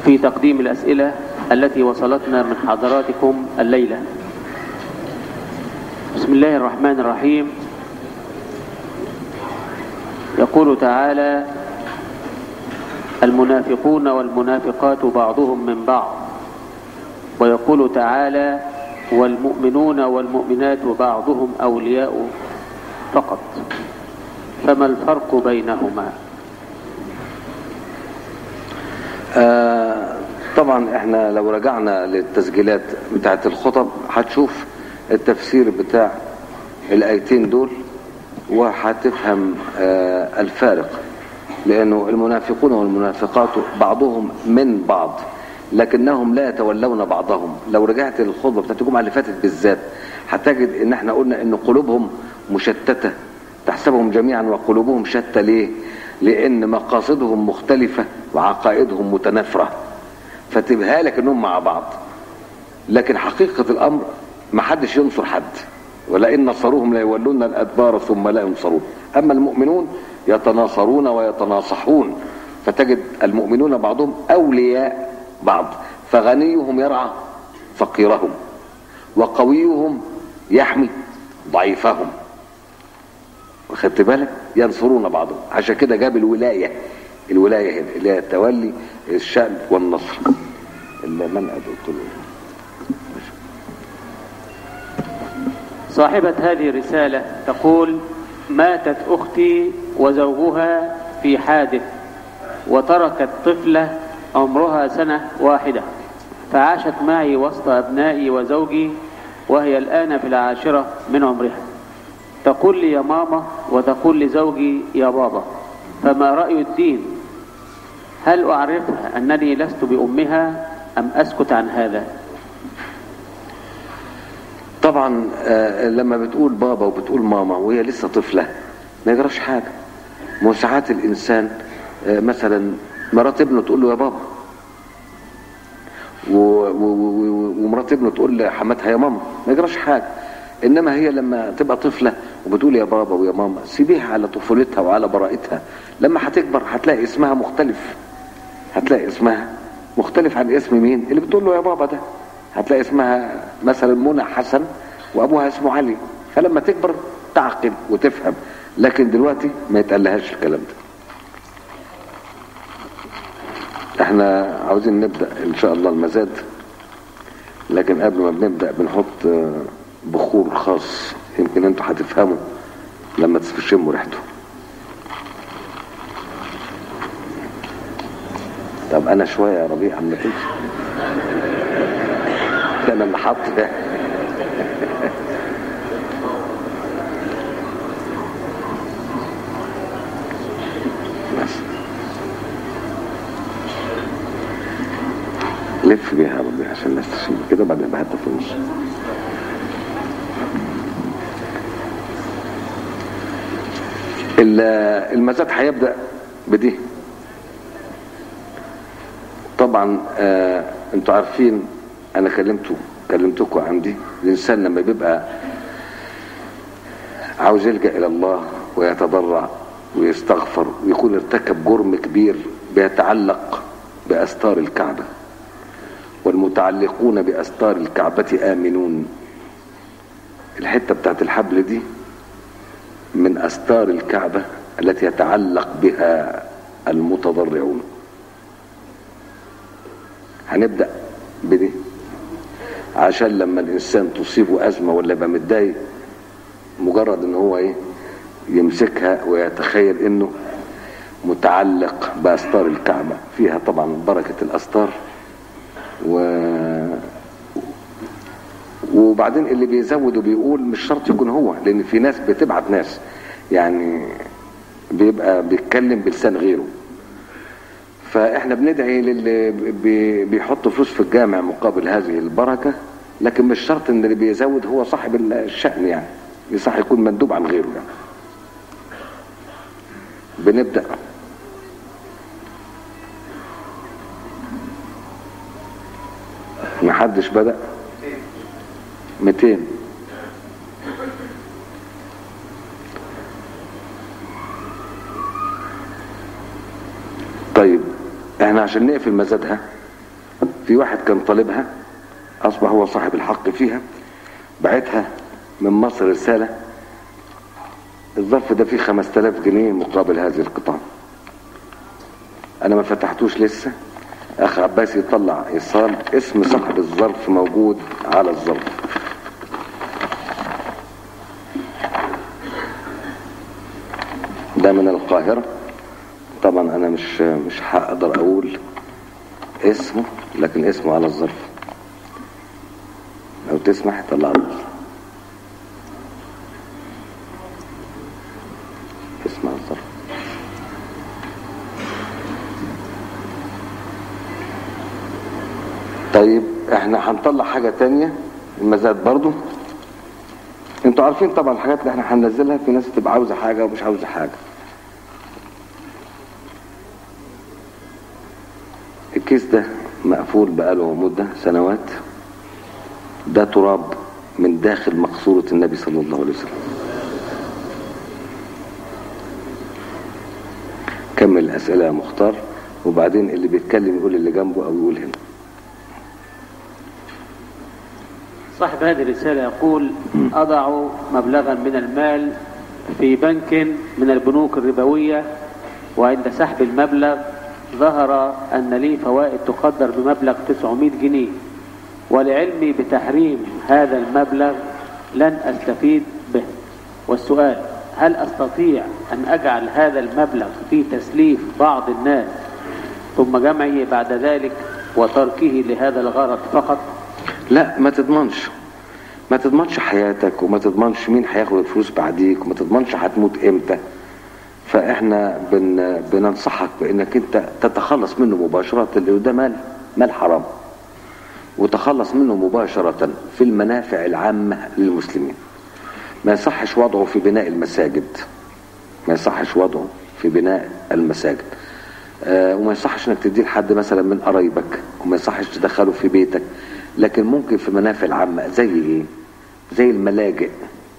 في تقديم الأسئلة التي وصلتنا من حضراتكم الليلة بسم الله الرحمن الرحيم يقول تعالى المنافقون والمنافقات بعضهم من بعض ويقول تعالى والمؤمنون والمؤمنات بعضهم أولياء فقط فما الفرق بينهما آه طبعا احنا لو رجعنا للتسجيلات بتاعت الخطب هتشوف التفسير بتاع الايتين دول وهتفهم آه الفارق لانه المنافقون والمنافقات بعضهم من بعض لكنهم لا يتولون بعضهم لو رجعت للخطبه بتاعت الجمعه اللي فاتت بالذات هتجد ان احنا قلنا ان قلوبهم مشتته تحسبهم جميعا وقلوبهم شتى ليه لان مقاصدهم مختلفه وعقائدهم متنافره فتبهى لك انهم مع بعض لكن حقيقه الامر ما حدش ينصر حد ولئن نصروهم ليولون الادبار ثم لا ينصرون اما المؤمنون يتناصرون ويتناصحون فتجد المؤمنون بعضهم اولياء بعض فغنيهم يرعى فقيرهم وقويهم يحمي ضعيفهم واخدت بالك ينصرون بعضهم عشان كده جاب الولايه الولايه هنا اللي هي تولي الشأن والنصر اللي من قلت له صاحبة هذه الرسالة تقول ماتت أختي وزوجها في حادث وتركت طفلة عمرها سنة واحدة فعاشت معي وسط أبنائي وزوجي وهي الآن في العاشرة من عمرها تقول لي يا ماما وتقول لزوجي يا بابا فما رأي الدين هل أعرفها أنني لست بأمها أم أسكت عن هذا طبعا آه لما بتقول بابا وبتقول ماما وهي لسه طفله ما يجراش حاجه ما ساعات الانسان آه مثلا مرات ابنه تقول له يا بابا ومرات ابنه تقول لحماتها يا ماما ما يجراش حاجه انما هي لما تبقى طفله وبتقول يا بابا ويا ماما سيبيها على طفولتها وعلى براءتها لما هتكبر هتلاقي اسمها مختلف هتلاقي اسمها مختلف عن اسم مين اللي بتقول له يا بابا ده هتلاقي اسمها مثلا منى حسن وابوها اسمه علي فلما تكبر تعقل وتفهم لكن دلوقتي ما يتقالهاش الكلام ده احنا عاوزين نبدا ان شاء الله المزاد لكن قبل ما بنبدا بنحط بخور خاص يمكن انتوا هتفهموا لما تشموا ريحته طب انا شويه يا ربيع عم تمشي انا اللي حاط ده بس لف بيها يا ربيع عشان الناس تشم كده وبعدين بحطها في النص المزاد هيبدا بدي طبعا آه انتوا عارفين انا كلمته كلمتكم عن دي الانسان لما بيبقى عاوز يلجا الى الله ويتضرع ويستغفر ويكون ارتكب جرم كبير بيتعلق باستار الكعبه والمتعلقون باستار الكعبه امنون الحته بتاعت الحبل دي من أستار الكعبة التي يتعلق بها المتضرعون هنبدأ بدي عشان لما الإنسان تصيبه أزمة ولا يبقى متضايق مجرد إن هو إيه يمسكها ويتخيل إنه متعلق بأستار الكعبة فيها طبعا بركة الأستار و وبعدين اللي بيزود وبيقول مش شرط يكون هو لان في ناس بتبعت ناس يعني بيبقى بيتكلم بلسان غيره فاحنا بندعي للي بيحط فلوس في الجامع مقابل هذه البركة لكن مش شرط ان اللي بيزود هو صاحب الشأن يعني يصح يكون مندوب عن غيره يعني بنبدأ محدش بدأ 200 طيب احنا عشان نقفل مزادها في واحد كان طالبها أصبح هو صاحب الحق فيها بعتها من مصر رسالة الظرف ده فيه 5000 جنيه مقابل هذه القطعة أنا ما فتحتوش لسه أخ عباس يطلع إيصال اسم صاحب الظرف موجود على الظرف ده من القاهرة طبعا أنا مش مش هقدر أقول اسمه لكن اسمه على الظرف لو تسمح طلع له اسمع الظرف طيب احنا هنطلع حاجة تانية المزاد برضو انتوا عارفين طبعا الحاجات اللي احنا هننزلها في ناس تبقى عاوزة حاجة ومش عاوزة حاجة الكيس ده مقفول بقاله مدة سنوات ده تراب من داخل مقصورة النبي صلى الله عليه وسلم كمل الأسئلة يا مختار وبعدين اللي بيتكلم يقول اللي جنبه أو يقول هنا صاحب هذه الرسالة يقول أضع مبلغا من المال في بنك من البنوك الربوية وعند سحب المبلغ ظهر أن لي فوائد تقدر بمبلغ 900 جنيه ولعلمي بتحريم هذا المبلغ لن أستفيد به والسؤال هل أستطيع أن أجعل هذا المبلغ في تسليف بعض الناس ثم جمعه بعد ذلك وتركه لهذا الغرض فقط لا ما تضمنش ما تضمنش حياتك وما تضمنش مين هياخد الفلوس بعديك وما تضمنش هتموت امتى فاحنا بن بننصحك بانك انت تتخلص منه مباشرة لانه ده مال مال حرام وتخلص منه مباشرة في المنافع العامة للمسلمين ما يصحش وضعه في بناء المساجد ما يصحش وضعه في بناء المساجد آه وما يصحش انك تديه لحد مثلا من قرايبك وما يصحش تدخله في بيتك لكن ممكن في منافع العامة زي ايه زي الملاجئ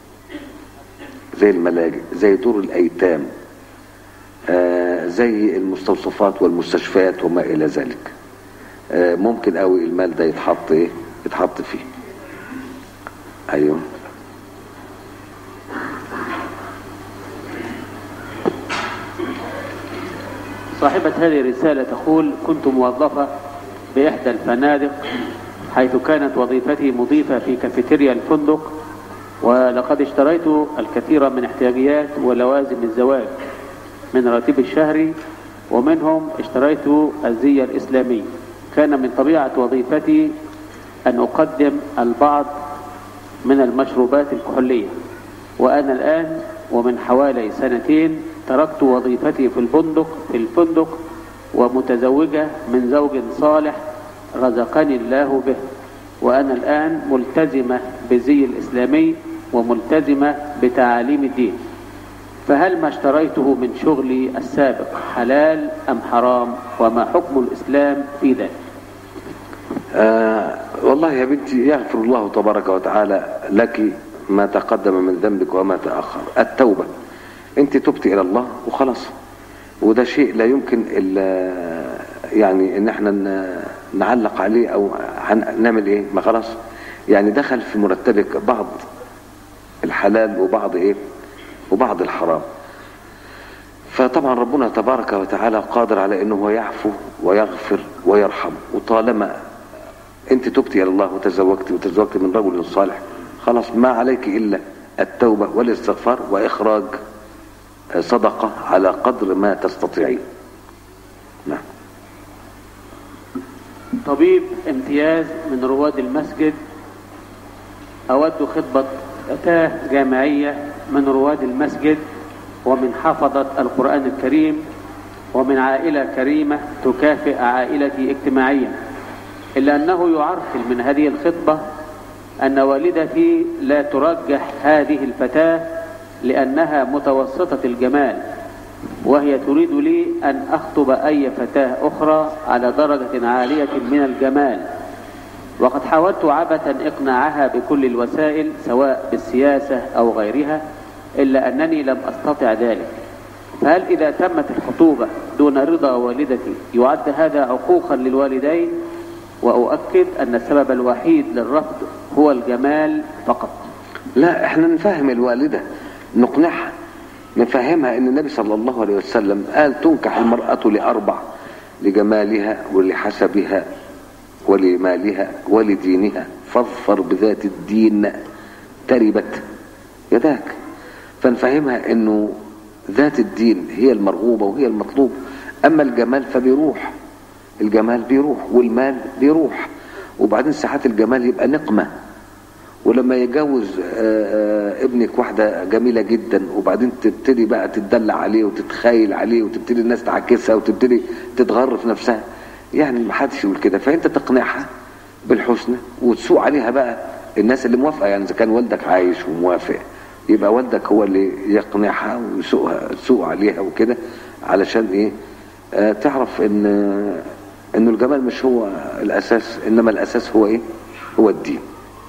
زي الملاجئ زي دور الايتام آه زي المستوصفات والمستشفيات وما الى ذلك آه ممكن قوي المال ده يتحط ايه يتحط فيه ايوه صاحبة هذه الرسالة تقول كنت موظفة بإحدى الفنادق حيث كانت وظيفتي مضيفة في كافيتيريا الفندق ولقد اشتريت الكثير من احتياجيات ولوازم الزواج من راتبي الشهري ومنهم اشتريت الزي الإسلامي كان من طبيعة وظيفتي أن أقدم البعض من المشروبات الكحولية وأنا الآن ومن حوالي سنتين تركت وظيفتي في الفندق في الفندق ومتزوجة من زوج صالح رزقني الله به وأنا الآن ملتزمة بالزي الإسلامي وملتزمة بتعاليم الدين فهل ما اشتريته من شغلي السابق حلال أم حرام وما حكم الإسلام في ذلك آه والله يا بنتي يغفر الله تبارك وتعالى لك ما تقدم من ذنبك وما تأخر التوبة انت تبت الى الله وخلاص وده شيء لا يمكن الا يعني ان احنا نعلق عليه او نعمل ايه ما خلاص يعني دخل في مرتبك بعض الحلال وبعض ايه وبعض الحرام فطبعا ربنا تبارك وتعالى قادر على انه هو يعفو ويغفر ويرحم وطالما انت تبت الى الله وتزوجت وتزوجت من رجل صالح خلاص ما عليك الا التوبه والاستغفار واخراج صدقه على قدر ما تستطيعين نعم طبيب امتياز من رواد المسجد أود خطبة فتاة جامعية من رواد المسجد ومن حفظة القرآن الكريم ومن عائلة كريمة تكافئ عائلتي اجتماعيا إلا أنه يعرقل من هذه الخطبة أن والدتي لا ترجح هذه الفتاة لأنها متوسطة الجمال وهي تريد لي أن أخطب أي فتاة أخرى على درجة عالية من الجمال وقد حاولت عبثا إقناعها بكل الوسائل سواء بالسياسة أو غيرها إلا أنني لم أستطع ذلك فهل إذا تمت الخطوبة دون رضا والدتي يعد هذا عقوقا للوالدين وأؤكد أن السبب الوحيد للرفض هو الجمال فقط لا احنا نفهم الوالدة نقنعها نفهمها ان النبي صلى الله عليه وسلم قال تنكح المرأة لأربع لجمالها ولحسبها ولمالها ولدينها فاظفر بذات الدين تربت يداك فنفهمها انه ذات الدين هي المرغوبة وهي المطلوب اما الجمال فبيروح الجمال بيروح والمال بيروح وبعدين ساعات الجمال يبقى نقمة ولما يجوز آه، آه، ابنك واحدة جميلة جدا وبعدين تبتدي بقى تتدلع عليه وتتخيل عليه وتبتدي الناس تعكسها وتبتدي تتغر في نفسها يعني ما حدش يقول كده فانت تقنعها بالحسنى وتسوق عليها بقى الناس اللي موافقة يعني اذا كان والدك عايش وموافق يبقى والدك هو اللي يقنعها ويسوقها تسوق عليها وكده علشان ايه آه تعرف ان انه الجمال مش هو الاساس انما الاساس هو ايه هو الدين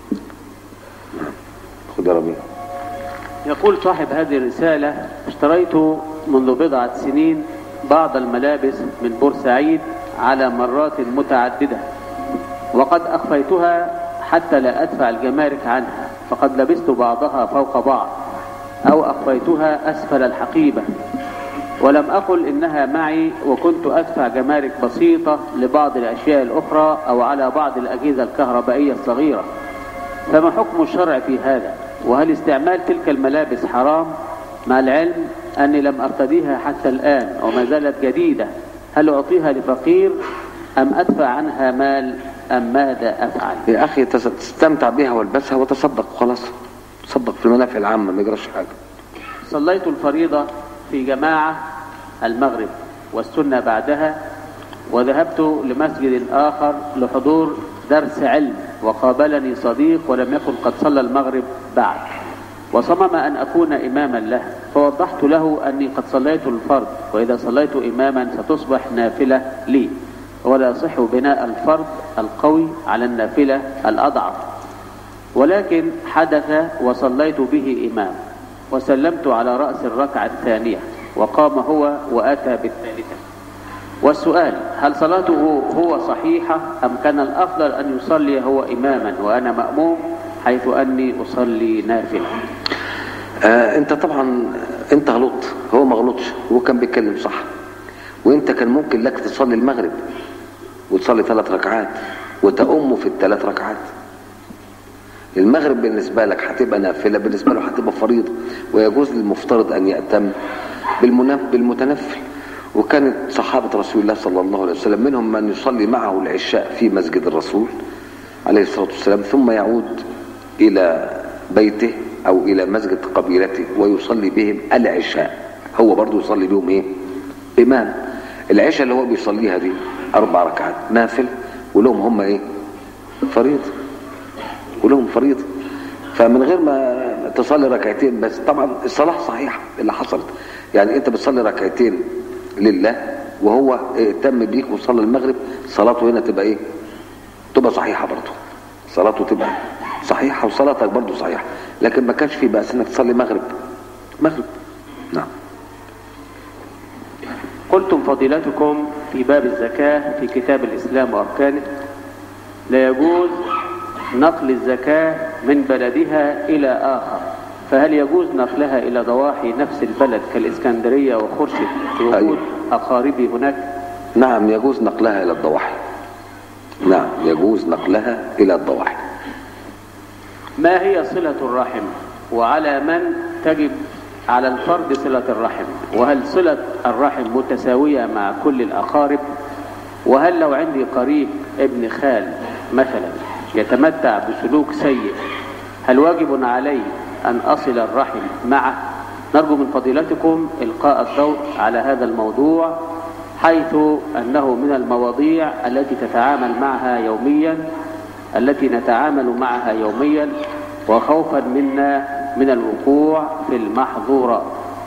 خد يا ربيع يقول صاحب هذه الرسالة اشتريت منذ بضعة سنين بعض الملابس من بورسعيد على مرات متعددة وقد أخفيتها حتى لا أدفع الجمارك عنها فقد لبست بعضها فوق بعض أو أخفيتها أسفل الحقيبة ولم أقل إنها معي وكنت أدفع جمارك بسيطة لبعض الأشياء الأخرى أو على بعض الأجهزة الكهربائية الصغيرة فما حكم الشرع في هذا وهل استعمال تلك الملابس حرام مع العلم أني لم أرتديها حتى الآن وما زالت جديدة هل أعطيها لفقير أم أدفع عنها مال أم ماذا أفعل يا اخي تس- تستمتع بها والبسها وتصدق خلاص تصدق في المنافع العامة ما يجراش حاجة صليت الفريضة في جماعة المغرب والسنة بعدها وذهبت لمسجد آخر لحضور درس علم وقابلني صديق ولم يكن قد صلى المغرب بعد وصمم أن أكون إماما له فوضحت له أني قد صليت الفرض وإذا صليت إماما ستصبح نافلة لي ولا يصح بناء الفرض القوي على النافلة الأضعف ولكن حدث وصليت به إمام وسلمت على رأس الركعة الثانية وقام هو وأتى بالثالثة والسؤال هل صلاته هو صحيحة أم كان الأفضل أن يصلي هو إماما وأنا مأموم حيث أني أصلي نافلة آه انت طبعا انت غلطت هو ما غلطش هو كان بيتكلم صح وانت كان ممكن لك تصلي المغرب وتصلي ثلاث ركعات وتأمه في الثلاث ركعات المغرب بالنسبة لك هتبقى نافلة بالنسبة له هتبقى فريضة ويجوز للمفترض أن يأتم بالمنف- بالمتنفل وكانت صحابة رسول الله صلى الله عليه وسلم منهم من يصلي معه العشاء في مسجد الرسول عليه الصلاة والسلام ثم يعود إلى بيته أو إلى مسجد قبيلته ويصلي بهم العشاء هو برضو يصلي بهم إيه إمام العشاء اللي هو بيصليها دي أربع ركعات نافل ولهم هم إيه فريضة ولهم فريضة فمن غير ما تصلي ركعتين بس طبعا الصلاة صحيحة اللي حصلت يعني انت بتصلي ركعتين لله وهو اهتم بيك وصلى المغرب صلاته هنا تبقى ايه تبقى صحيحة برضه صلاته تبقى صحيحة وصلاتك برضه صحيحة لكن ما كانش في بأس انك تصلي مغرب مغرب نعم قلتم فضيلتكم في باب الزكاة في كتاب الإسلام وأركانه لا يجوز نقل الزكاة من بلدها إلى آخر فهل يجوز نقلها إلى ضواحي نفس البلد كالإسكندرية وخرشد لوجود أيوة. أقاربي هناك نعم يجوز نقلها إلى الضواحي نعم يجوز نقلها إلى الضواحي ما هي صلة الرحم وعلى من تجب على الفرد صلة الرحم وهل صلة الرحم متساوية مع كل الأقارب وهل لو عندي قريب ابن خال مثلا يتمتع بسلوك سيء هل واجب علي أن أصل الرحم معه نرجو من فضيلتكم إلقاء الضوء على هذا الموضوع حيث أنه من المواضيع التي تتعامل معها يوميا التي نتعامل معها يوميا وخوفا منا من الوقوع في المحظورات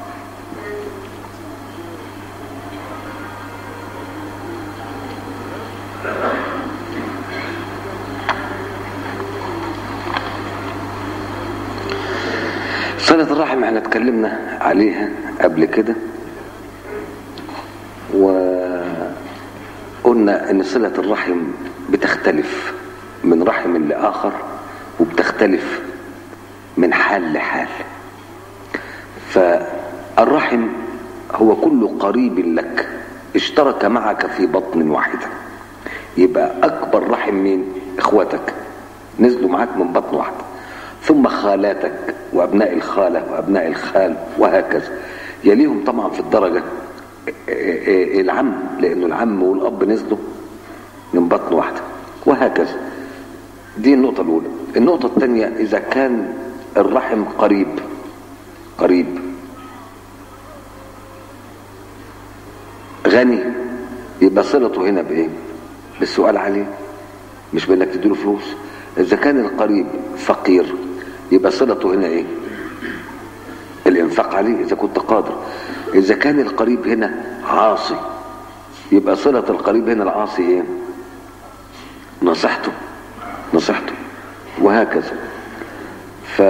صلة الرحم احنا اتكلمنا عليها قبل كده وقلنا ان صلة الرحم بتختلف من رحم لآخر وبتختلف من حال لحال فالرحم هو كل قريب لك اشترك معك في بطن واحدة يبقى أكبر رحم مين إخواتك نزلوا معاك من بطن واحدة ثم خالاتك وأبناء الخالة وأبناء الخال وهكذا يليهم طبعا في الدرجة العم لأنه العم والأب نزلوا من بطن واحدة وهكذا دي النقطة الأولى النقطة الثانية إذا كان الرحم قريب قريب غني يبقى صلته هنا بايه بالسؤال عليه مش بانك تديله فلوس اذا كان القريب فقير يبقى صلته هنا ايه الانفاق عليه اذا كنت قادر اذا كان القريب هنا عاصي يبقى صلة القريب هنا العاصي ايه نصيحته نصيحته وهكذا ف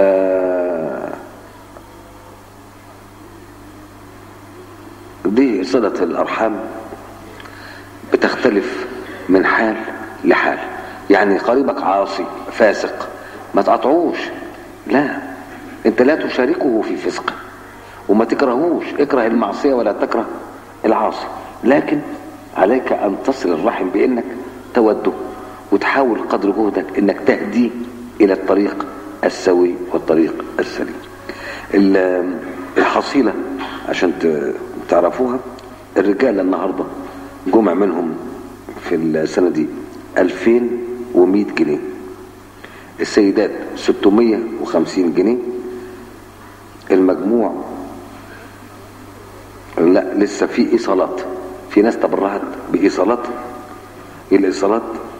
دي صلة الأرحام بتختلف من حال لحال يعني قريبك عاصي فاسق ما تقطعوش لا انت لا تشاركه في فسقه وما تكرهوش اكره المعصية ولا تكره العاصي لكن عليك ان تصل الرحم بانك توده وتحاول قدر جهدك انك تهديه الى الطريق السوي والطريق السليم الحصيلة عشان تعرفوها الرجال النهاردة جمع منهم في السنة دي 2100 جنيه السيدات 650 جنيه المجموع لا لسه في ايصالات في ناس تبرعت بايصالات الايصالات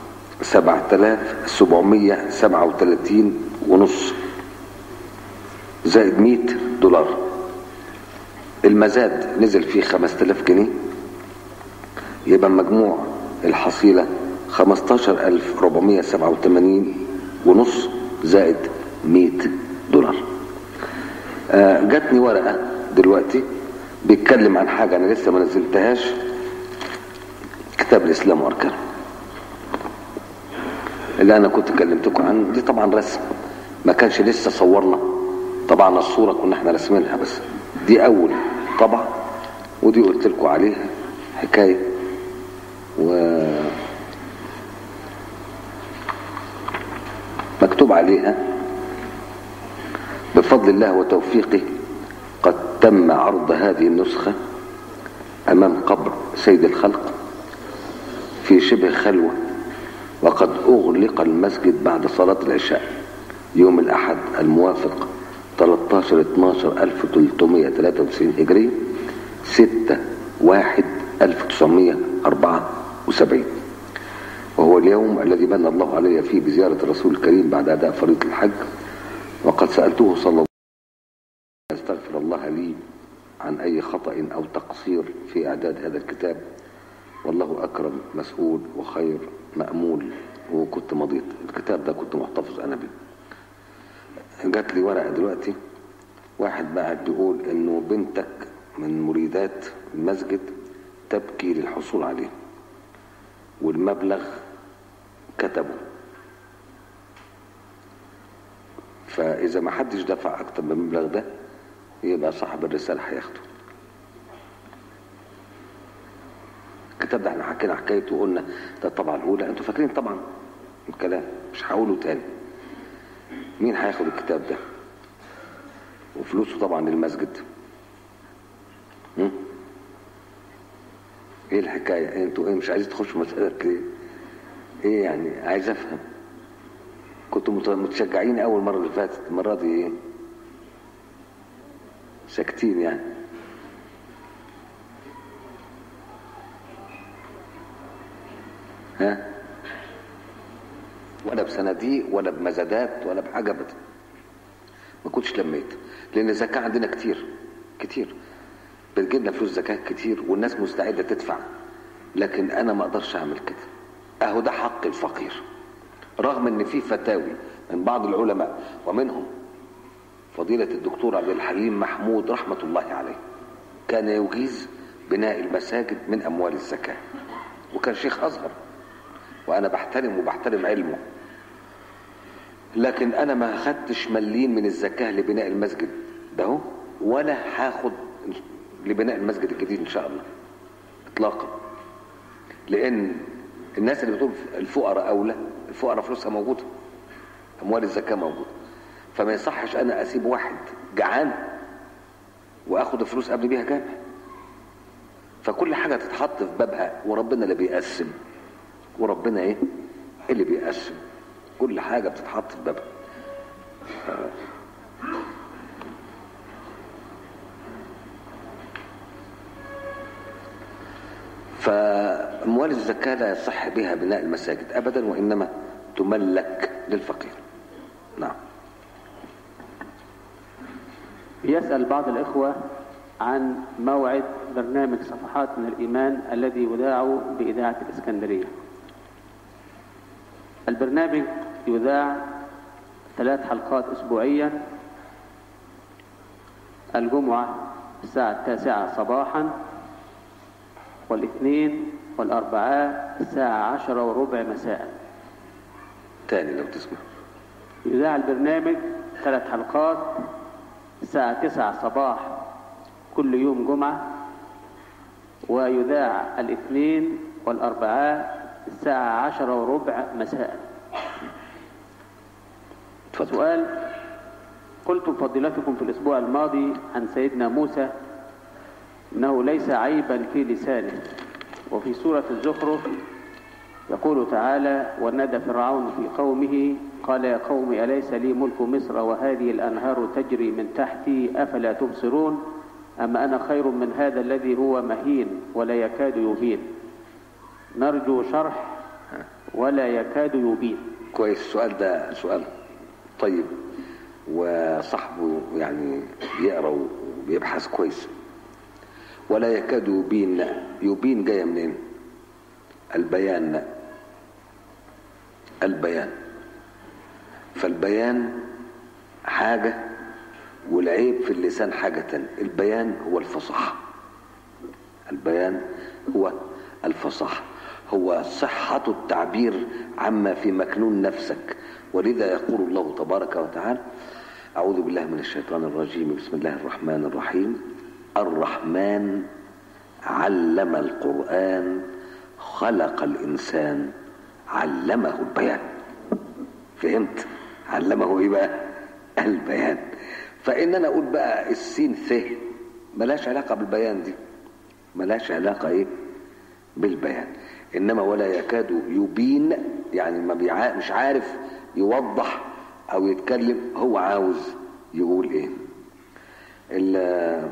7737 ونص زائد 100 دولار المزاد نزل فيه 5000 جنيه يبقى مجموع الحصيلة 15487 ونص زائد 100 دولار آه جاتني ورقة دلوقتي بيتكلم عن حاجة أنا لسه ما نزلتهاش كتاب الإسلام وأركانه اللي أنا كنت كلمتكم عنه دي طبعا رسم ما كانش لسه صورنا طبعا الصورة كنا احنا رسمينها بس دي أول طبعا ودي قلت لكم عليها حكاية و مكتوب عليها بفضل الله وتوفيقه قد تم عرض هذه النسخة أمام قبر سيد الخلق في شبه خلوة وقد أغلق المسجد بعد صلاة العشاء يوم الأحد الموافق 13 12 1393 هجري 6 1 1974 وهو اليوم الذي من الله علي فيه بزيارة الرسول الكريم بعد أداء فريضة الحج وقد سألته صلى الله عليه وسلم أستغفر الله لي عن أي خطأ أو تقصير في إعداد هذا الكتاب والله أكرم مسؤول وخير مأمول وكنت مضيت الكتاب ده كنت محتفظ أنا به جات لي ورقة دلوقتي واحد بعد بيقول انه بنتك من مريدات المسجد تبكي للحصول عليه والمبلغ كتبه فاذا ما حدش دفع اكتر من المبلغ ده يبقى صاحب الرسالة هياخده الكتاب ده احنا حكينا حكايته وقلنا ده الطبعة الأولى انتوا فاكرين طبعا الكلام مش هقوله تاني مين هياخد الكتاب ده وفلوسه طبعا للمسجد هم؟ ايه الحكاية انتوا ايه مش عايزين تخشوا مسألة ليه ايه يعني عايز افهم كنتوا متشجعين اول مرة اللي فاتت المرة دي ايه ساكتين يعني ها ولا بصناديق ولا بمزادات ولا بحاجة ابدا ما كنتش لميت لان الزكاة عندنا كتير كتير بتجيلنا فلوس زكاة كتير والناس مستعدة تدفع لكن انا ما اقدرش اعمل كده اهو ده حق الفقير رغم ان في فتاوي من بعض العلماء ومنهم فضيلة الدكتور عبد الحليم محمود رحمة الله عليه كان يجيز بناء المساجد من اموال الزكاة وكان شيخ ازهر وانا بحترم وبحترم علمه لكن انا ما خدتش مليم من الزكاة لبناء المسجد ده هو ولا هاخد لبناء المسجد الجديد ان شاء الله اطلاقا لان الناس اللي بتقول الفقراء اولى الفقراء فلوسها موجوده اموال الزكاه موجوده فما يصحش انا اسيب واحد جعان واخد الفلوس ابني بيها جامع فكل حاجه تتحط في بابها وربنا اللي بيقسم وربنا ايه اللي بيقسم كل حاجه بتتحط في بابها فأموال الزكاة لا يصح بها بناء المساجد أبدا وإنما تملك للفقير نعم يسأل بعض الإخوة عن موعد برنامج صفحات من الإيمان الذي يذاع بإذاعة الإسكندرية البرنامج يذاع ثلاث حلقات أسبوعيا الجمعة الساعة التاسعة صباحا والاثنين والأربعاء الساعة عشرة وربع مساء تاني لو تسمع يذاع البرنامج ثلاث حلقات الساعة تسعة صباح كل يوم جمعة ويذاع الاثنين والأربعاء الساعة عشرة وربع مساء اتفضل سؤال قلتم فضيلتكم في الأسبوع الماضي عن سيدنا موسى إنه ليس عيبا في لسانه وفي سورة الزخرف يقول تعالى ونادى فرعون في قومه قال يا قوم أليس لي ملك مصر وهذه الأنهار تجري من تحتي أفلا تبصرون أما أنا خير من هذا الذي هو مهين ولا يكاد يبين نرجو شرح ولا يكاد يبين كويس السؤال ده سؤال طيب وصاحبه يعني بيقرا وبيبحث كويس ولا يكاد يبين يبين جايه منين البيان البيان فالبيان حاجة والعيب في اللسان حاجة تانية البيان هو الفصاحة البيان هو الفصاحة هو صحة التعبير عما في مكنون نفسك ولذا يقول الله تبارك وتعالى أعوذ بالله من الشيطان الرجيم بسم الله الرحمن الرحيم الرحمن علم القرآن خلق الإنسان علمه البيان فهمت علمه ايه بقى البيان فان انا اقول بقى السين ث ملاش علاقة بالبيان دي ملاش علاقة ايه بالبيان انما ولا يكاد يبين يعني ما بيع... مش عارف يوضح او يتكلم هو عاوز يقول ايه ال-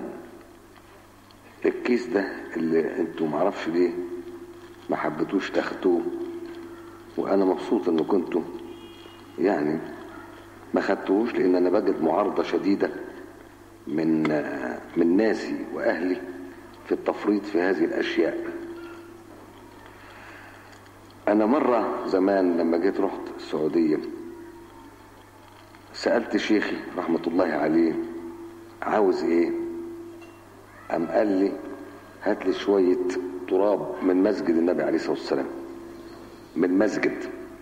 الكيس ده اللي انتوا معرفش ليه ما حبيتوش تاخدوه وانا مبسوط ان كنتوا يعني ما خدتوش لان انا بجد معارضة شديدة من من ناسي واهلي في التفريط في هذه الاشياء انا مرة زمان لما جيت رحت السعودية سألت شيخي رحمة الله عليه عاوز ايه قام قال لي هات لي شوية تراب من مسجد النبي عليه الصلاة والسلام من مسجد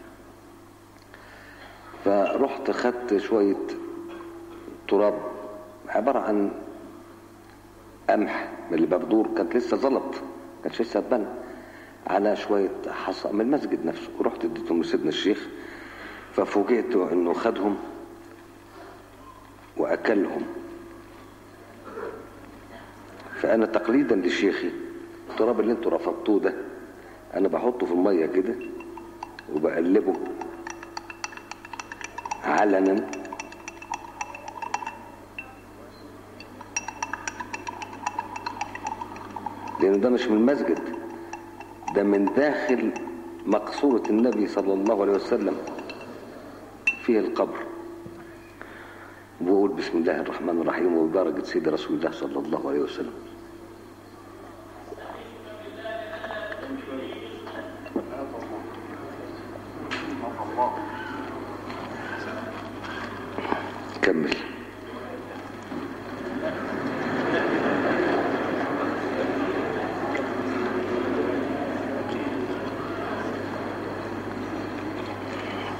فرحت خدت شوية تراب عبارة عن قمح من اللي ببدور كانت لسه زلط كانت لسه اتبنى على شوية حصى من المسجد نفسه ورحت اديتهم لسيدنا الشيخ ففوجئت انه خدهم واكلهم فانا تقليدا لشيخي التراب اللي انتوا رفضتوه ده انا بحطه في الميه كده وبقلبه علنا لان ده مش من المسجد ده من داخل مقصورة النبي صلى الله عليه وسلم فيه القبر وبقول بسم الله الرحمن الرحيم وبدرجة سيد رسول الله صلى الله عليه وسلم كمل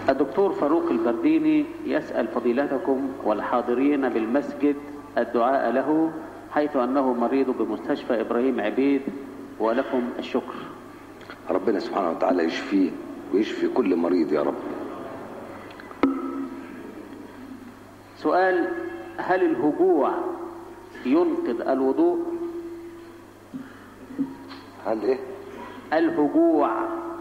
الدكتور فاروق البرديني يسأل فضيلتكم والحاضرين بالمسجد الدعاء له حيث أنه مريض بمستشفى إبراهيم عبيد ولكم الشكر ربنا سبحانه وتعالى يشفيه ويشفي كل مريض يا رب سؤال هل الهجوع ينقض الوضوء هل ايه الهجوع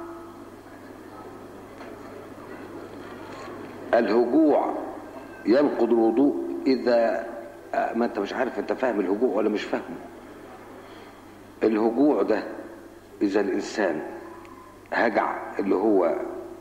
الهجوع ينقض الوضوء اذا آه، ما انت مش عارف انت فاهم الهجوع ولا مش فاهمه الهجوع ده اذا الانسان هجع اللي هو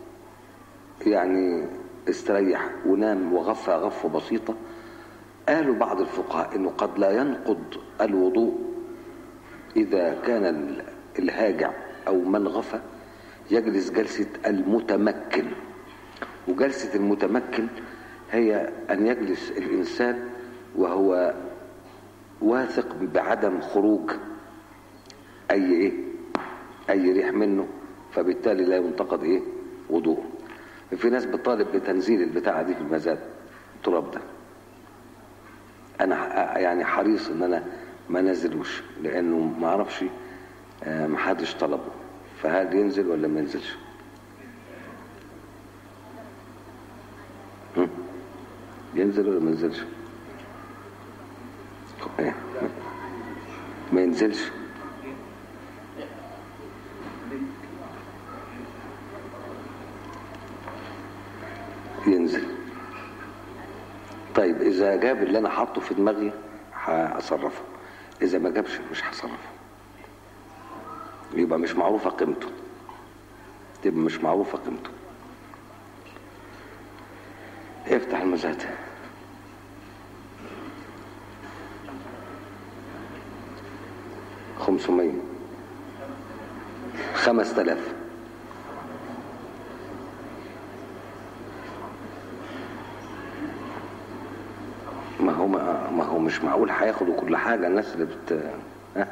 يعني استريح ونام وغفى غفوة بسيطة قالوا بعض الفقهاء انه قد لا ينقض الوضوء اذا كان ال- الهاجع او من غفى يجلس جلسة المتمكن وجلسة المتمكن هي ان يجلس الانسان وهو واثق بعدم خروج اي ايه اي ريح منه فبالتالي لا ينتقد ايه وضوءه في ناس بتطالب بتنزيل البتاعه دي في المزاد التراب ده انا ح- يعني حريص ان انا ما نزلوش لانه ما اعرفش آه، محدش طلبه فهل ينزل ولا ما ينزلش هم؟ ينزل ولا ما ينزلش إيه؟ ما ينزلش ينزل طيب اذا جاب اللي انا حاطه في دماغي هصرفه اذا ما جابش مش هصرفه يبقى مش معروفه قيمته تبقى مش معروفه قيمته افتح المزاد خمسمية خمس تلاف ما هو ما ما هو مش معقول هياخدوا كل حاجة الناس اللي بت ها؟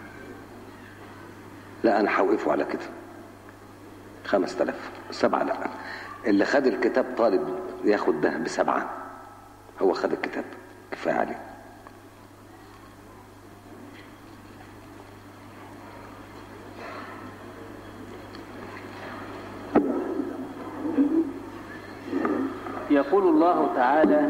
لا أنا هوقفه على كده خمس تلاف سبعة لا اللي خد الكتاب طالب ياخد ده بسبعة هو خد الكتاب كفاية عليه يقول الله تعالى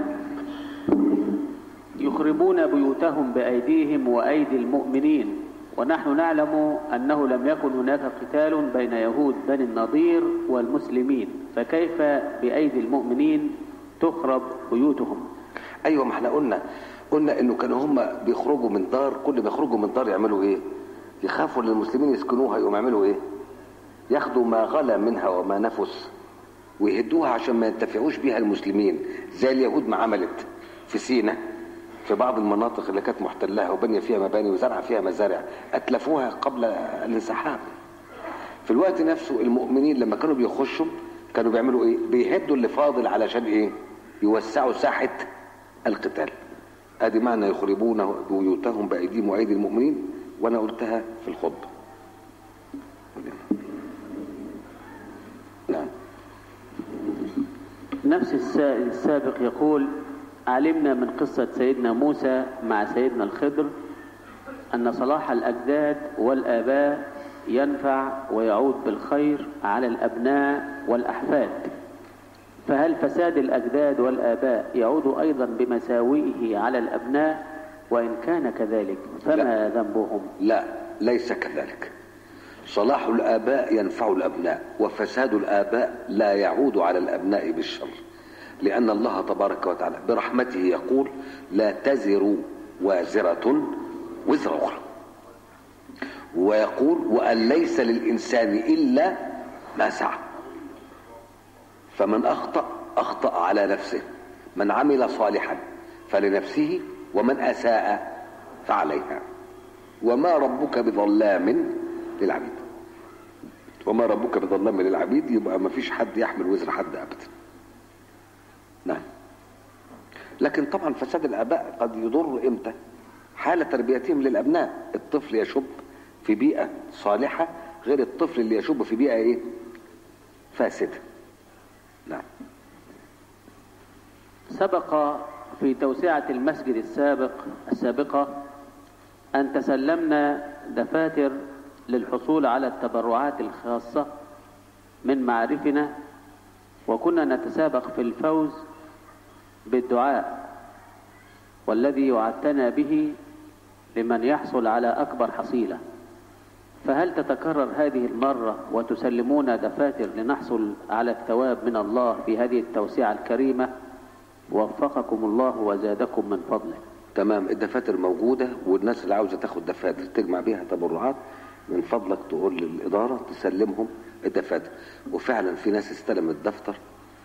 يخربون بيوتهم بأيديهم وأيدي المؤمنين ونحن نعلم أنه لم يكن هناك قتال بين يهود بني النضير والمسلمين فكيف بأيدي المؤمنين تخرب بيوتهم ايوه ما احنا قلنا قلنا انه كانوا هم بيخرجوا من دار كل ما يخرجوا من دار يعملوا ايه يخافوا ان المسلمين يسكنوها يقوموا يعملوا ايه ياخدوا ما غلا منها وما نفس ويهدوها عشان ما ينتفعوش بيها المسلمين زي اليهود ما عملت في سينا في بعض المناطق اللي كانت محتلها وبني فيها مباني وزرع فيها مزارع اتلفوها قبل الانسحاب في الوقت نفسه المؤمنين لما كانوا بيخشوا كانوا بيعملوا ايه بيهدوا اللي فاضل علشان ايه يوسعوا ساحة القتال ادي معنى يخربون بيوتهم بايديهم وايدي المؤمنين وانا قلتها في الخطبة نعم نفس السائل السابق يقول علمنا من قصة سيدنا موسى مع سيدنا الخضر أن صلاح الأجداد والآباء ينفع ويعود بالخير على الأبناء والأحفاد فهل فساد الأجداد والآباء يعود أيضا بمساوئه على الأبناء وإن كان كذلك فما لا. ذنبهم لا ليس كذلك صلاح الآباء ينفع الأبناء وفساد الآباء لا يعود على الأبناء بالشر لأن الله تبارك وتعالى برحمته يقول لا تزر وازرة وزر أخرى ويقول وأن ليس للإنسان إلا ما سعى فمن أخطأ أخطأ على نفسه من عمل صالحا فلنفسه ومن أساء فعليها وما ربك بظلام للعبيد وما ربك بظلام للعبيد يبقى ما فيش حد يحمل وزر حد ابدا نعم لكن طبعا فساد الاباء قد يضر امتى حال تربيتهم للابناء الطفل يشب في بيئه صالحه غير الطفل اللي يشب في بيئه ايه فاسده نعم سبق في توسعة المسجد السابق السابقة أن تسلمنا دفاتر للحصول على التبرعات الخاصة من معارفنا وكنا نتسابق في الفوز بالدعاء والذي وعدتنا به لمن يحصل على أكبر حصيلة فهل تتكرر هذه المرة وتسلمون دفاتر لنحصل على الثواب من الله في هذه التوسعة الكريمة وفقكم الله وزادكم من فضله تمام الدفاتر موجودة والناس اللي عاوزة تاخد دفاتر تجمع بيها تبرعات من فضلك تقول للإدارة تسلمهم الدفاتر وفعلا في ناس استلمت دفتر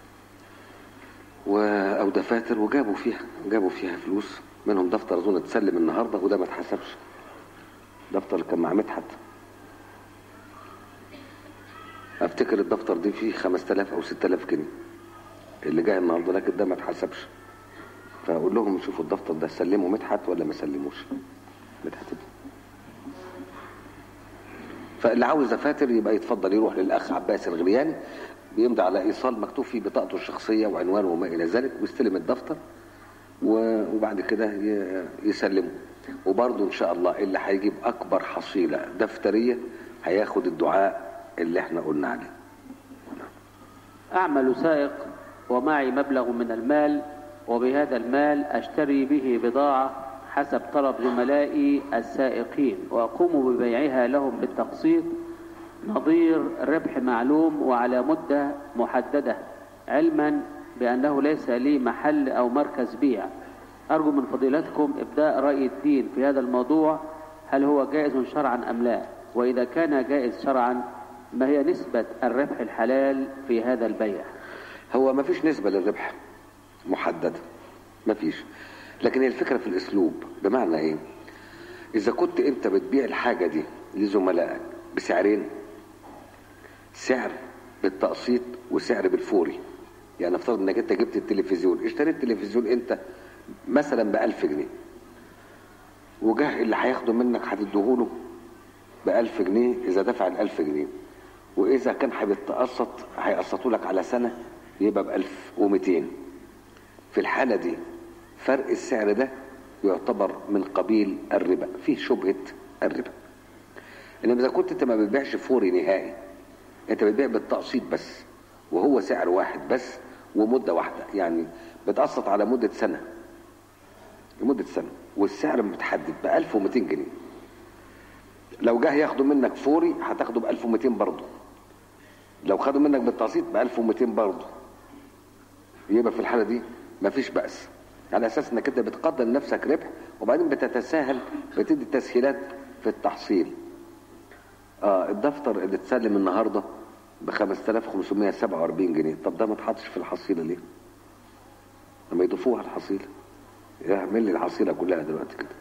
و... أو دفاتر وجابوا فيها جابوا فيها فلوس منهم دفتر أظن اتسلم النهاردة وده ما اتحسبش دفتر كان مع مدحت افتكر الدفتر دي فيه 5000 او 6000 جنيه اللي جاي النهارده لكن ده ما اتحسبش فاقول لهم شوفوا الدفتر ده سلموا مدحت ولا ما سلموش مدحت فاللي عاوز دفاتر يبقى يتفضل يروح للاخ عباس الغرياني بيمضي على ايصال مكتوب فيه بطاقته الشخصيه وعنوانه وما الى ذلك ويستلم الدفتر وبعد كده ي- يسلمه وبرضه ان شاء الله اللي هيجيب اكبر حصيله دفتريه هياخد الدعاء اللي احنا قلنا عليه أعمل سائق ومعي مبلغ من المال وبهذا المال أشتري به بضاعة حسب طلب زملائي السائقين وأقوم ببيعها لهم بالتقسيط نظير ربح معلوم وعلى مدة محددة علما بأنه ليس لي محل أو مركز بيع أرجو من فضيلتكم إبداء رأي الدين في هذا الموضوع هل هو جائز شرعا أم لا وإذا كان جائز شرعا ما هي نسبة الربح الحلال في هذا البيع هو ما فيش نسبة للربح محددة ما فيش لكن هي الفكرة في الاسلوب بمعنى ايه اذا كنت انت بتبيع الحاجة دي لزملائك بسعرين سعر بالتقسيط وسعر بالفوري يعني افترض انك انت جبت التلفزيون اشتريت التلفزيون انت مثلا بألف جنيه وجه اللي هياخده منك هتديهوله بألف جنيه إذا دفع الألف جنيه وإذا كان هيتقسط هيقسطوا لك على سنة يبقى بألف ومتين في الحالة دي فرق السعر ده يعتبر من قبيل الربا فيه شبهة الربا إنما إذا كنت أنت ما بتبيعش فوري نهائي أنت بتبيع بالتقسيط بس وهو سعر واحد بس ومدة واحدة يعني بتقسط على مدة سنة لمدة سنة والسعر متحدد ب 1200 جنيه لو جه ياخده منك فوري هتاخده ب 1200 برضه لو خدوا منك بالتقسيط ب 1200 برضه يبقى في الحالة دي مفيش بأس على أساس إنك أنت بتقدر لنفسك ربح وبعدين بتتساهل بتدي تسهيلات في التحصيل اه الدفتر اللي اتسلم النهارده ب 5547 جنيه طب ده ما اتحطش في الحصيله ليه؟ لما يضيفوها الحصيله يعمل لي الحصيله كلها دلوقتي كده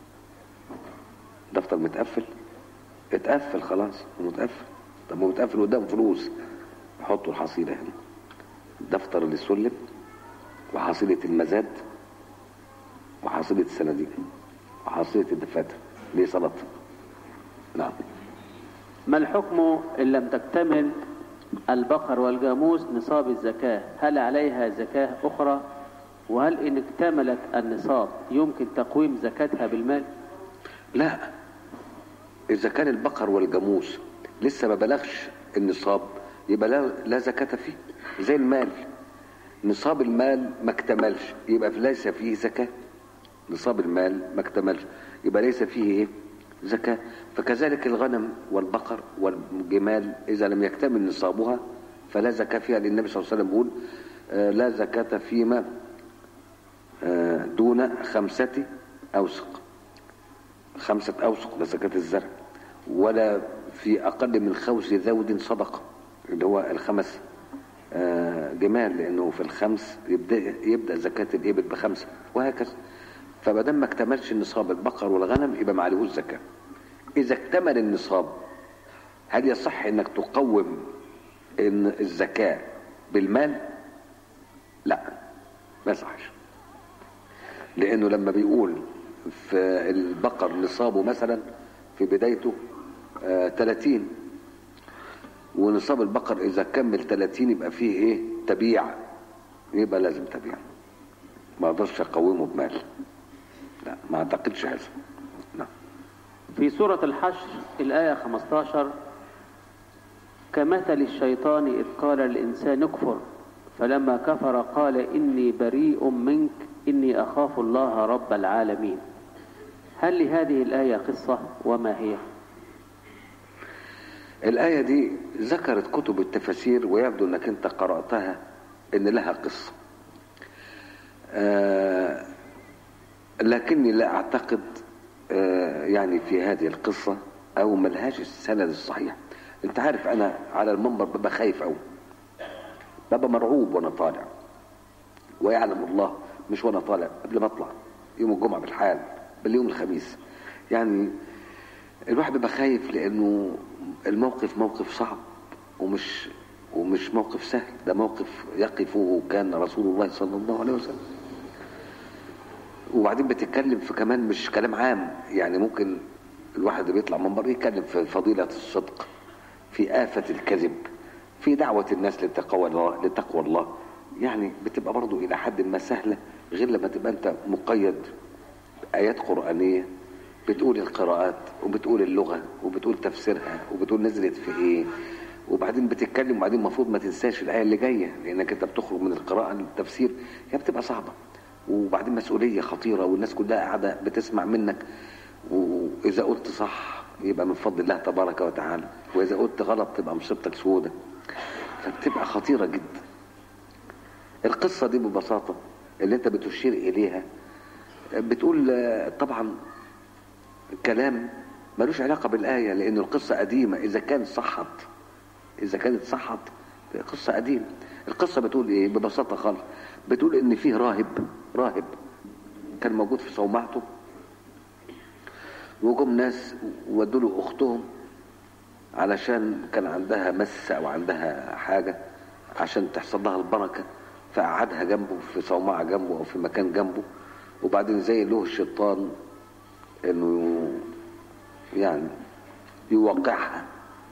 دفتر متقفل اتقفل خلاص متقفل طب ما متقفل قدام فلوس حطوا الحصيله هنا الدفتر اللي سلم وحصيله المزاد وحصيله الصناديق وحصيله الدفاتر ليه سلط نعم ما الحكم إن لم تكتمل البقر والجاموس نصاب الزكاة هل عليها زكاة أخرى وهل إن اكتملت النصاب يمكن تقويم زكاتها بالمال لا اذا كان البقر والجاموس لسه ما بلغش النصاب يبقى لا, لا زكاة فيه زي المال نصاب المال ما اكتملش يبقى ليس فيه زكاة نصاب المال ما اكتملش يبقى ليس فيه ايه زكاة فكذلك الغنم والبقر والجمال إذا لم يكتمل نصابها فلا زكاة فيها لأن النبي صلى الله عليه وسلم بيقول آه، لا زكاة فيما آه، دون خمسة أوسق خمسة أوسق ده زكاة الزرع ولا في أقل من خوس ذود صدقة اللي هو الخمس آه، جمال لأنه في الخمس يبدأ, يبدأ زكاة الإبل بخمسة وهكذا فما دام ما اكتملش النصاب البقر والغنم يبقى ما عليهوش زكاة إذا اكتمل النصاب هل يصح إنك تقوم إن الزكاة بالمال؟ لا ما يصحش لأنه لما بيقول في البقر نصابه مثلا في بدايته آه 30 ونصاب البقر إذا كمل 30 يبقى فيه إيه؟ تبيع يبقى لازم تبيع ما اقدرش اقومه بمال لا ما اعتقدش هذا نعم في سورة الحشر الآية 15 كمثل الشيطان إذ قال الإنسان اكفر فلما كفر قال إني بريء منك إني أخاف الله رب العالمين هل لهذه الآية قصة وما هي الآية دي ذكرت كتب التفاسير ويبدو أنك أنت قرأتها أن لها قصة آه لكني لا أعتقد آه يعني في هذه القصة أو ملهاش السند الصحيح أنت عارف أنا على المنبر ببقى خايف أوي ببقى مرعوب وأنا طالع ويعلم الله مش وأنا طالع قبل ما أطلع يوم الجمعة بالحال باليوم الخميس يعني الواحد بيبقى خايف لأنه الموقف موقف صعب ومش ومش موقف سهل ده موقف يقفه كان رسول الله صلى الله عليه وسلم وبعدين بتتكلم في كمان مش كلام عام يعني ممكن الواحد اللي بيطلع منبر يتكلم في فضيلة الصدق في آفة الكذب في دعوة الناس لتقوى الله لتقوى الله يعني بتبقى برضو إلى حد ما سهلة غير لما تبقى أنت مقيد آيات قرآنية بتقول القراءات وبتقول اللغة وبتقول تفسيرها وبتقول نزلت في ايه وبعدين بتتكلم وبعدين المفروض ما تنساش الآية اللي جاية لأنك أنت بتخرج من القراءة للتفسير هي بتبقى صعبة وبعدين مسؤولية خطيرة والناس كلها قاعدة بتسمع منك وإذا قلت صح يبقى من فضل الله تبارك وتعالى وإذا قلت غلط تبقى مصيبتك سودة فبتبقى خطيرة جدا القصة دي ببساطة اللي أنت بتشير إليها بتقول طبعا كلام ملوش علاقة بالآية لأن القصة قديمة إذا كانت صحت إذا كانت صحت قصة قديمة القصة بتقول إيه ببساطة خالص بتقول إن فيه راهب راهب كان موجود في صومعته وجم ناس ودوا له أختهم علشان كان عندها مس أو عندها حاجة عشان تحصل لها البركة فقعدها جنبه في صومعة جنبه أو في مكان جنبه وبعدين زي له الشيطان انه يعني يوقعها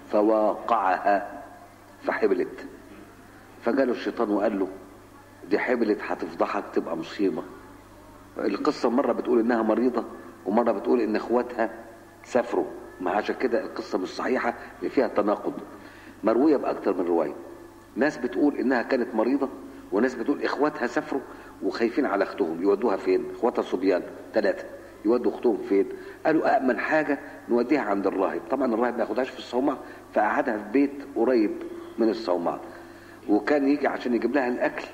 فواقعها فحبلت فجاله الشيطان وقال له دي حبلت هتفضحك تبقى مصيبة القصة مرة بتقول انها مريضة ومرة بتقول ان اخواتها سافروا ما عشان كده القصة مش صحيحة اللي فيها تناقض مروية بأكتر من رواية ناس بتقول انها كانت مريضة وناس بتقول اخواتها سافروا وخايفين على اختهم يودوها فين اخواتها صبيان ثلاثة يودوا اختهم فين قالوا أأمن حاجة نوديها عند الراهب طبعا الراهب ما ياخدهاش في الصومعة فقعدها في بيت قريب من الصومعة وكان يجي عشان يجيب لها الأكل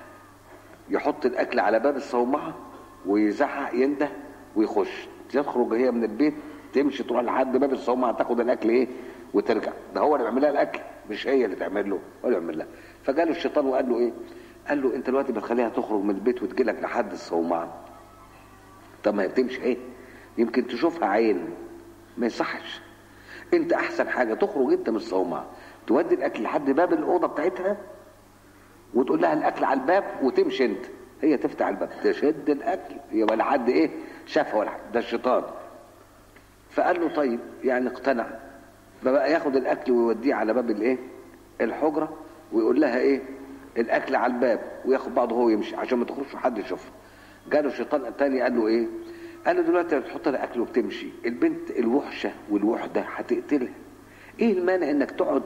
يحط الأكل على باب الصومعة ويزعق ينده ويخش تخرج هي من البيت تمشي تروح لحد باب الصومعة تاخد الأكل إيه وترجع ده هو اللي بيعمل لها الأكل مش هي اللي تعمل له هو اللي بيعمل لها فجاله الشيطان وقال له إيه قال له أنت دلوقتي بتخليها تخرج من البيت وتجيلك لحد الصومعة طب ما هي بتمشي ايه يمكن تشوفها عين ما يصحش انت احسن حاجه تخرج انت من الصومعه تودي الاكل لحد باب الاوضه بتاعتها وتقول لها الاكل على الباب وتمشي انت هي تفتح الباب تشد الاكل يبقى لحد ايه شافها ولا حد ده الشيطان فقال له طيب يعني اقتنع فبقى ياخد الاكل ويوديه على باب الايه الحجره ويقول لها ايه الاكل على الباب وياخد بعضه هو يمشي عشان ما تخرجش حد يشوفها جاله الشيطان التاني قال له ايه قال له دلوقتي بتحط لها اكل وبتمشي البنت الوحشه والوحده هتقتلها ايه المانع انك تقعد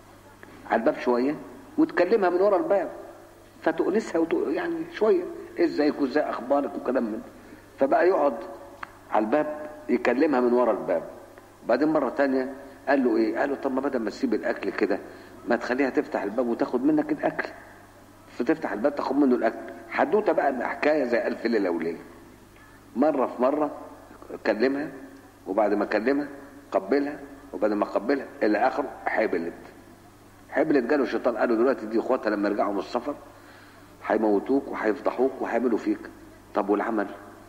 على الباب شويه وتكلمها من ورا الباب فتؤنسها وت... يعني شويه ازيك وازاي اخبارك وكلام من فبقى يقعد على الباب يكلمها من ورا الباب بعدين مره تانية قال له ايه قال له طب ما بدل ما تسيب الاكل كده ما تخليها تفتح الباب وتاخد منك الاكل فتفتح الباب تاخد منه الاكل حدوته بقى حكايه زي الف ليله وليله مره في مره كلمها وبعد ما كلمها قبلها وبعد ما قبلها الى اخره حبلت حبلت جاله الشيطان قال له دلوقتي دي اخواتها لما يرجعوا من السفر هيموتوك وهيفضحوك وهيعملوا فيك طب والعمل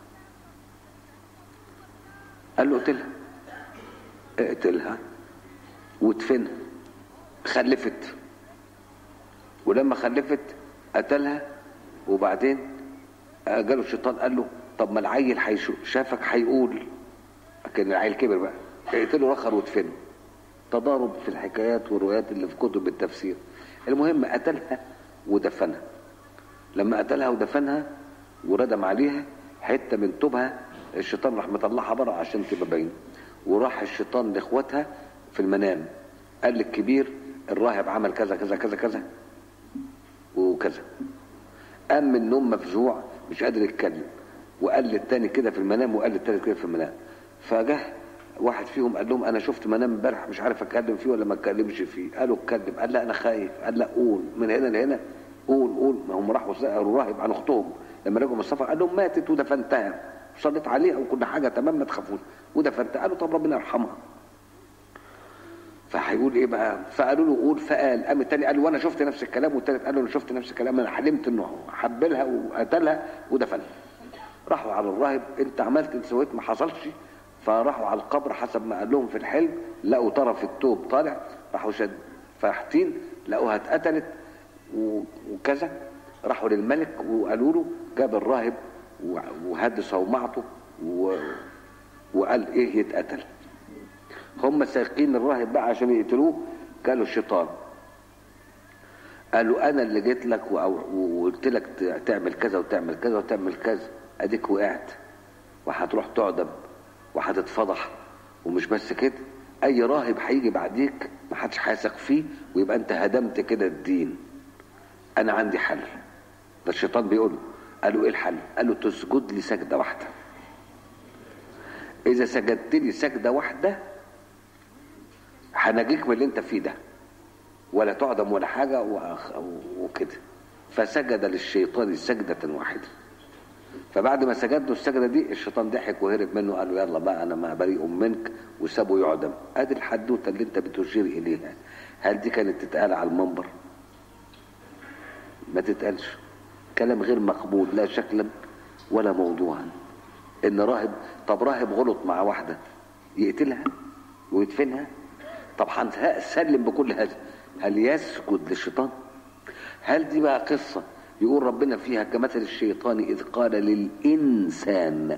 قال له اقتلها اقتلها وادفنها خلفت ولما خلفت قتلها وبعدين جاله الشيطان قال له طب ما العيل شافك هيقول كان العيل كبر بقى اقتله رخر وادفنه تضارب في الحكايات والروايات اللي في كتب التفسير المهم قتلها ودفنها لما قتلها ودفنها وردم عليها حته من توبها الشيطان راح مطلعها بره عشان تبقى باينه وراح الشيطان لاخواتها في المنام قال للكبير الراهب عمل كذا كذا كذا كذا وكذا قام من النوم مفزوع مش قادر يتكلم وقال للتاني كده في المنام وقال للتالت كده في المنام فجه واحد فيهم قال لهم انا شفت منام امبارح مش عارف اتكلم فيه ولا ما اتكلمش فيه قالوا اتكلم قال لا انا خايف قال لا قول من هنا لهنا قول قول ما هم راحوا سالوا راهب عن اختهم لما رجعوا من السفر قال لهم ماتت ودفنتها صليت عليها وكل حاجه تمام ما تخافوش ودفنتها قالوا طب ربنا يرحمها فهيقول ايه بقى فقالوا له قول فقال قام التاني قال له وانا شفت نفس الكلام والتالت قال له انا شفت نفس الكلام انا حلمت انه حبلها وقتلها ودفنها راحوا على الراهب انت عملت انت سويت ما حصلش فراحوا على القبر حسب ما قال لهم في الحلم لقوا طرف التوب طالع راحوا شد فاحتين لقوها اتقتلت و- وكذا راحوا للملك وقالوا له جاب الراهب و- وهد صومعته و... وقال ايه يتقتل هم سايقين الراهب بقى عشان يقتلوه قالوا الشيطان قالوا انا اللي جيت لك وأو- وقلت لك ت- تعمل كذا وتعمل كذا وتعمل كذا اديك وقعت وهتروح تعدم وهتتفضح ومش بس كده اي راهب هيجي بعديك ما حدش هيثق فيه ويبقى انت هدمت كده الدين انا عندي حل ده الشيطان بيقول له قالوا ايه الحل قالوا تسجد لي سجده واحده اذا سجدت لي سجده واحده هنجيك من اللي انت فيه ده ولا تعدم ولا حاجه وأخ- وكده فسجد للشيطان سجده واحده فبعد ما سجد له السجده دي الشيطان ضحك وهرب منه قال له يلا بقى انا ما بريء منك وسابه يعدم ادي الحدوته اللي انت بتشير اليها هل دي كانت تتقال على المنبر ما تتقالش كلام غير مقبول لا شكلا ولا موضوعا ان راهب طب راهب غلط مع واحده يقتلها ويدفنها طب هنسلم بكل هذا هل يسجد للشيطان هل دي بقى قصة يقول ربنا فيها كمثل الشيطان إذ قال للإنسان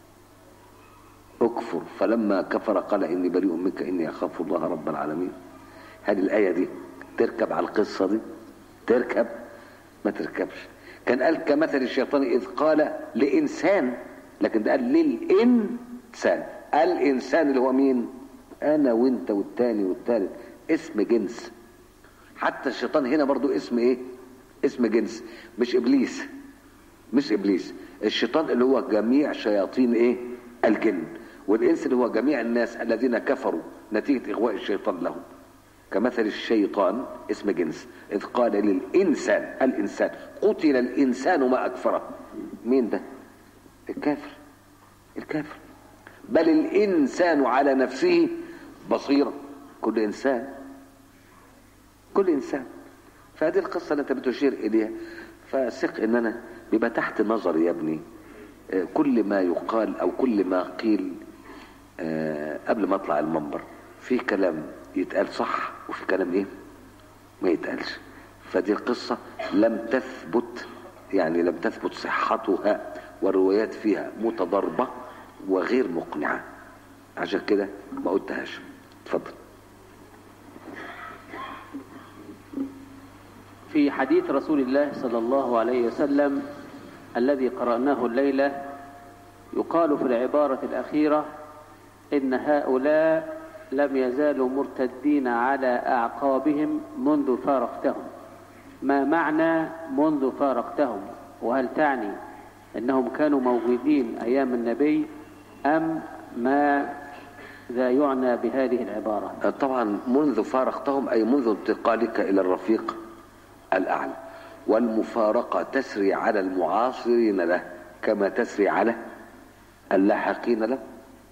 اكفر فلما كفر قال إني بريء منك إني أخاف الله رب العالمين هل الآية دي تركب على القصة دي تركب ما تركبش كان قال كمثل الشيطان إذ قال لإنسان لكن ده قال للإنسان الإنسان اللي هو مين أنا وأنت والتاني والتالت اسم جنس حتى الشيطان هنا برضو اسم ايه اسم جنس مش ابليس مش ابليس الشيطان اللي هو جميع شياطين ايه الجن والانس اللي هو جميع الناس الذين كفروا نتيجة اغواء الشيطان لهم كمثل الشيطان اسم جنس اذ قال للانسان الانسان قتل الانسان ما اكفره مين ده الكافر الكافر بل الانسان على نفسه بصيرة كل انسان كل انسان فهذه القصه اللي انت بتشير اليها فثق ان انا بيبقى تحت نظري يا ابني آه، كل ما يقال او كل ما قيل آه، قبل ما اطلع المنبر في كلام يتقال صح وفي كلام ايه ما يتقالش فدي القصه لم تثبت يعني لم تثبت صحتها والروايات فيها متضاربه وغير مقنعه عشان كده ما قلتهاش اتفضل في حديث رسول الله صلى الله عليه وسلم الذي قرأناه الليلة يقال في العبارة الأخيرة إن هؤلاء لم يزالوا مرتدين على أعقابهم منذ فارقتهم ما معنى منذ فارقتهم وهل تعني أنهم كانوا موجودين أيام النبي أم ما ذا يعنى بهذه العبارة طبعا منذ فارقتهم أي منذ انتقالك إلى الرفيق الأعلى والمفارقة تسري على المعاصرين له كما تسري على اللاحقين له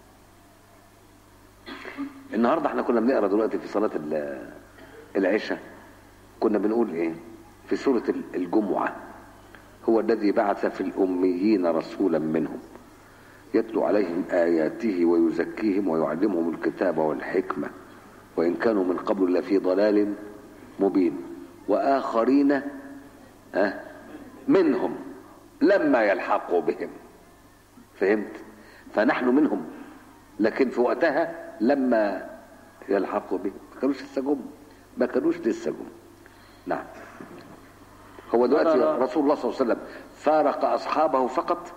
النهاردة احنا كنا بنقرأ دلوقتي في صلاة ال- العشاء كنا بنقول ايه في سورة الجمعة هو الذي بعث في الأميين رسولا منهم يتلو عليهم آياته ويزكيهم ويعلمهم الكتاب والحكمة وإن كانوا من قبل لفي ضلال مبين وآخرين آه منهم لما يلحقوا بهم فهمت فنحن منهم لكن في وقتها لما يلحقوا بهم ما كانوش لسه جم ما كانوش لسه جم نعم هو دلوقتي ضرر- رسول الله صلى الله عليه وسلم فارق اصحابه فقط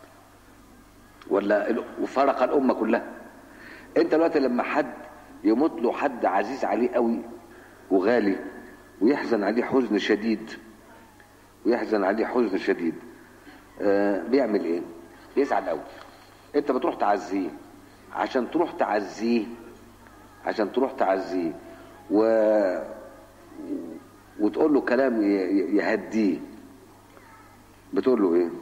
ولا ال- وفارق الامه كلها انت دلوقتي لما حد يموت له حد عزيز عليه قوي وغالي ويحزن عليه حزن شديد ويحزن عليه حزن شديد آه بيعمل ايه يزعل قوي انت بتروح تعزيه عشان تروح تعزيه عشان تروح تعزيه و وتقول له كلام ي- ي- يهديه بتقول له ايه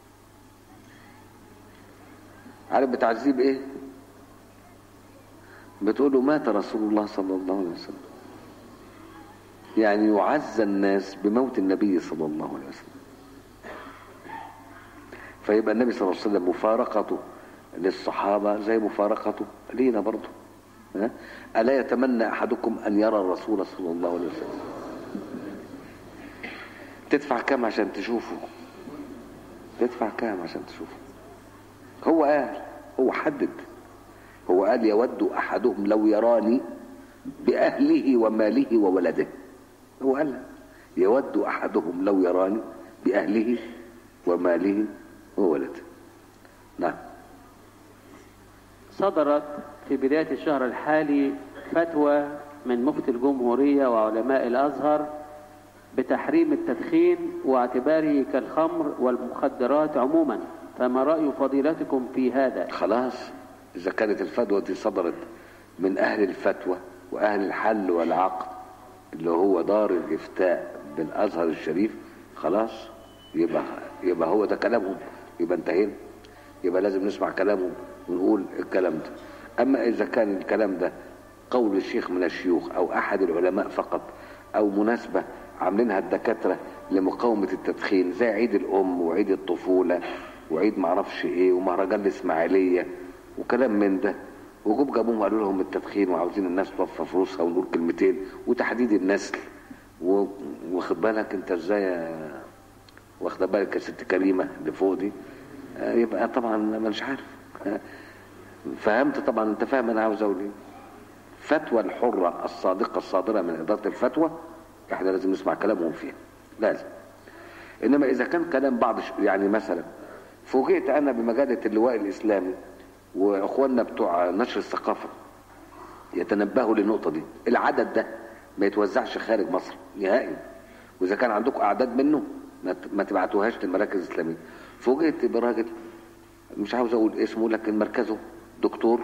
عارف بتعزيه بايه بتقول له مات رسول الله صلى الله عليه وسلم يعني يعزى الناس بموت النبي صلى الله عليه وسلم فيبقى النبي صلى الله عليه وسلم مفارقته للصحابة زي مفارقته لينا برضه ها؟ ألا يتمنى أحدكم أن يرى الرسول صلى الله عليه وسلم تدفع كام عشان تشوفه تدفع كام عشان تشوفه هو قال هو حدد هو قال يود أحدهم لو يراني بأهله وماله وولده هو قال يود أحدهم لو يراني بأهله وماله وولده نعم صدرت في بداية الشهر الحالي فتوى من مفتي الجمهورية وعلماء الأزهر بتحريم التدخين واعتباره كالخمر والمخدرات عموما فما رأي فضيلتكم في هذا خلاص إذا كانت الفتوى دي صدرت من أهل الفتوى وأهل الحل والعقد اللي هو دار الإفتاء بالأزهر الشريف خلاص يبقى يبقى هو ده كلامهم يبقى انتهينا يبقى لازم نسمع كلامهم ونقول الكلام ده أما إذا كان الكلام ده قول الشيخ من الشيوخ أو أحد العلماء فقط أو مناسبة عاملينها الدكاترة لمقاومة التدخين زي عيد الأم وعيد الطفولة وعيد معرفش إيه ومهرجان الإسماعيلية وكلام من ده وجوب جابوهم قالوا لهم التدخين وعاوزين الناس توفى فلوسها ونقول كلمتين وتحديد النسل و- واخد بالك انت ازاي يا- واخده بالك يا ست كريمه اللي فوق دي آه، يبقى طبعا ما مش عارف آه، فهمت طبعا انت فاهم انا عاوز اقول ايه فتوى الحره الصادقه الصادره من اداره الفتوى احنا لازم نسمع كلامهم فيها لازم انما اذا كان كلام بعض ش- يعني مثلا فوجئت انا بمجله اللواء الاسلامي واخواننا بتوع نشر الثقافه يتنبهوا للنقطه دي العدد ده ما يتوزعش خارج مصر نهائي واذا كان عندكم اعداد منه ما ت- ما تبعتوهاش للمراكز الاسلاميه فوجئت براجل مش عاوز اقول اسمه لكن مركزه دكتور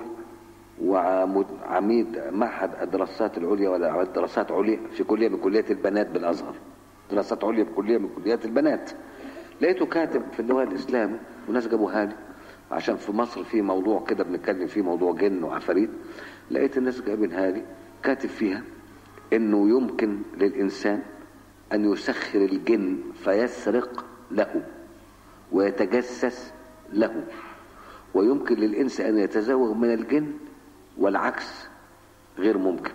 وعميد معهد الدراسات العليا ولا دراسات عليا في كليه من كليات البنات بالازهر دراسات عليا بكليه من كليات البنات لقيته كاتب في اللواء الاسلامي وناس جابوها لي عشان في مصر في موضوع كده بنتكلم فيه موضوع جن وعفاريت لقيت الناس جايبينها لي كاتب فيها انه يمكن للانسان ان يسخر الجن فيسرق له ويتجسس له ويمكن للإنس أن يتزوج من الجن والعكس غير ممكن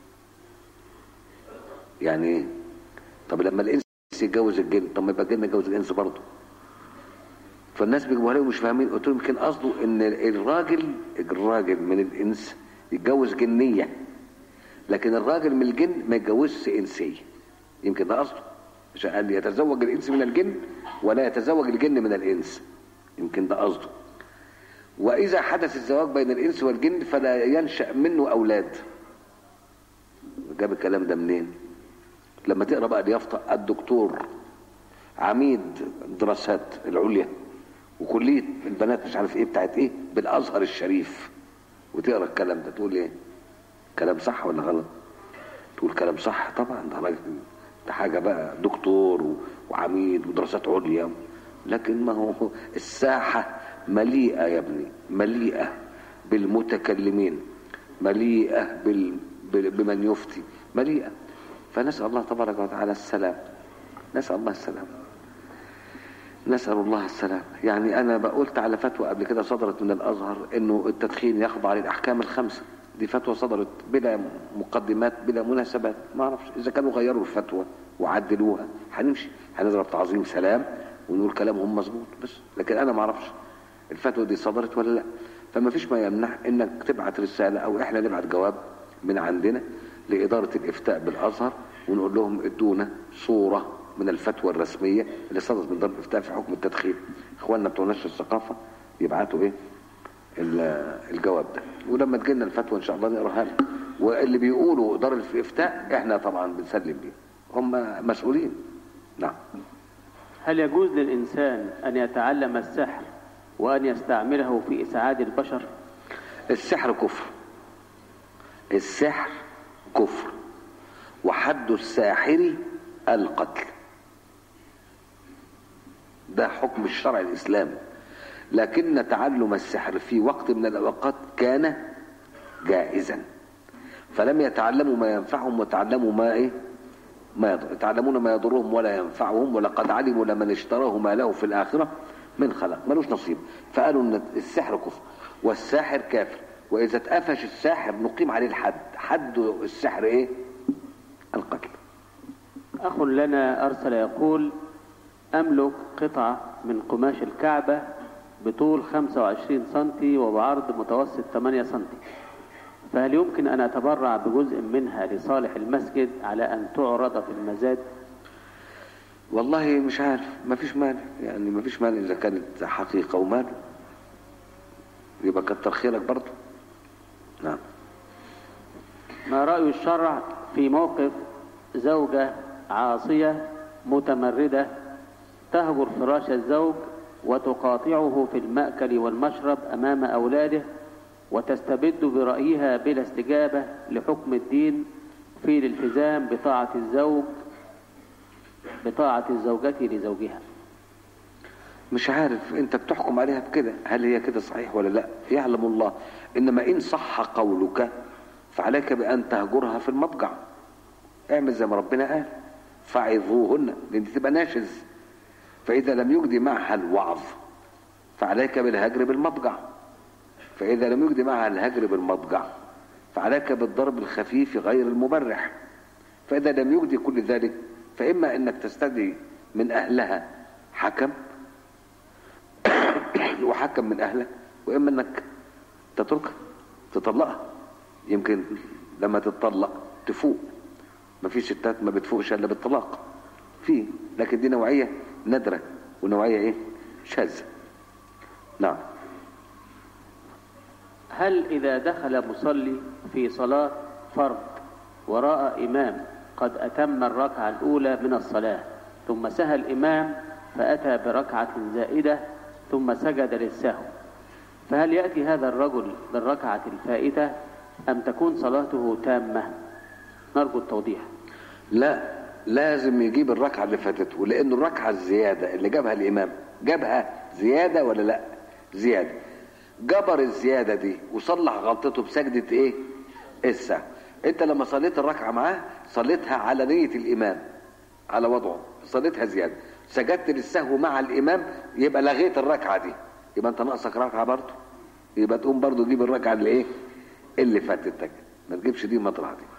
يعني ايه طب لما الإنس يتجوز الجن طب ما يبقى الجن يتجوز الإنس برضه فالناس بيجيبوها لي ومش فاهمين قلت لهم يمكن قصده ان الراجل الراجل من الانس يتجوز جنيه لكن الراجل من الجن ما يتجوزش انسيه يمكن ده قصده عشان قال يتزوج الانس من الجن ولا يتزوج الجن من الانس يمكن ده قصده واذا حدث الزواج بين الانس والجن فلا ينشا منه اولاد جاب الكلام ده منين لما تقرا بقى اليافطه الدكتور عميد الدراسات العليا وكليه البنات مش عارف ايه بتاعت ايه بالازهر الشريف وتقرا الكلام ده تقول ايه كلام صح ولا غلط تقول كلام صح طبعا ده راجل ده حاجه بقى دكتور و- وعميد ودراسات عليا لكن ما هو الساحه مليئه يا ابني مليئه بالمتكلمين مليئه بال... بال- بمن يفتي مليئه فنسال الله تبارك وتعالى السلام نسال الله السلام نسأل الله السلام يعني أنا قلت على فتوى قبل كده صدرت من الأزهر إنه التدخين يخضع للأحكام الخمسة دي فتوى صدرت بلا مقدمات بلا مناسبات ما أعرفش إذا كانوا غيروا الفتوى وعدلوها هنمشي هنضرب تعظيم سلام ونقول كلامهم مظبوط بس لكن أنا ما أعرفش الفتوى دي صدرت ولا لا فما فيش ما يمنع إنك تبعت رسالة أو إحنا نبعت جواب من عندنا لإدارة الإفتاء بالأزهر ونقول لهم ادونا صورة من الفتوى الرسميه اللي صدرت من دار الافتاء في حكم التدخين اخواننا بتوع نشر الثقافه يبعتوا ايه ال- الجواب ده ولما تجينا الفتوى ان شاء الله نقراها لك واللي بيقولوا دار الافتاء احنا طبعا بنسلم بيه هم مسؤولين نعم هل يجوز للإنسان أن يتعلم السحر وأن يستعمله في إسعاد البشر السحر كفر السحر كفر وحد الساحر القتل ده حكم الشرع الإسلامي لكن تعلم السحر في وقت من الأوقات كان جائزا فلم يتعلموا ما ينفعهم وتعلموا ما ايه ما يضر. يتعلمون ما يضرهم ولا ينفعهم ولقد علموا لمن اشتراه ما له في الآخرة من خلق ملوش نصيب فقالوا ان السحر كفر والساحر كافر واذا اتقفش الساحر نقيم عليه الحد حد السحر ايه القتل أخ لنا أرسل يقول أملك قطعة من قماش الكعبة بطول 25 سنتي وبعرض متوسط 8 سنتي فهل يمكن أن أتبرع بجزء منها لصالح المسجد على أن تعرض في المزاد والله مش عارف ما فيش مانع يعني ما فيش مانع اذا كانت حقيقة ومال يبقى كتر خيرك برضه نعم ما رأي الشرع في موقف زوجة عاصية متمردة تهجر فراش الزوج وتقاطعه في المأكل والمشرب أمام أولاده وتستبد برأيها بلا استجابة لحكم الدين في الالتزام بطاعة الزوج بطاعة الزوجة لزوجها مش عارف انت بتحكم عليها بكده هل هي كده صحيح ولا لا يعلم الله انما ان صح قولك فعليك بان تهجرها في المضجع اعمل زي ما ربنا قال فعظوهن لان دي تبقى ناشز فاذا لم يجدي معها الوعظ فعليك بالهجر بالمضجع فاذا لم يجدي معها الهجر بالمضجع فعليك بالضرب الخفيف غير المبرح فاذا لم يجدي كل ذلك فاما انك تستدعي من اهلها حكم وحكم من اهلك واما انك تتركها تطلقها يمكن لما تتطلق تفوق ما في ستات ما بتفوقش الا بالطلاق في لكن دي نوعيه نادره ونوعيه ايه شاذه نعم هل إذا دخل مصلي في صلاة فرض وراء إمام قد أتم الركعة الأولى من الصلاة ثم سهى الإمام فأتى بركعة زائدة ثم سجد للسهو فهل يأتي هذا الرجل بالركعة الفائتة أم تكون صلاته تامة نرجو التوضيح لا لازم يجيب الركعه اللي فاتته لان الركعه الزياده اللي جابها الامام جابها زياده ولا لا زياده جبر الزياده دي وصلح غلطته بسجده ايه السهو انت لما صليت الركعه معاه صليتها على نيه الامام على وضعه صليتها زياده سجدت للسهو مع الامام يبقى لغيت الركعه دي يبقى انت ناقصك ركعه برضه يبقى تقوم برضه تجيب الركعه اللي ايه اللي فاتتك ما تجيبش دي مطرح دي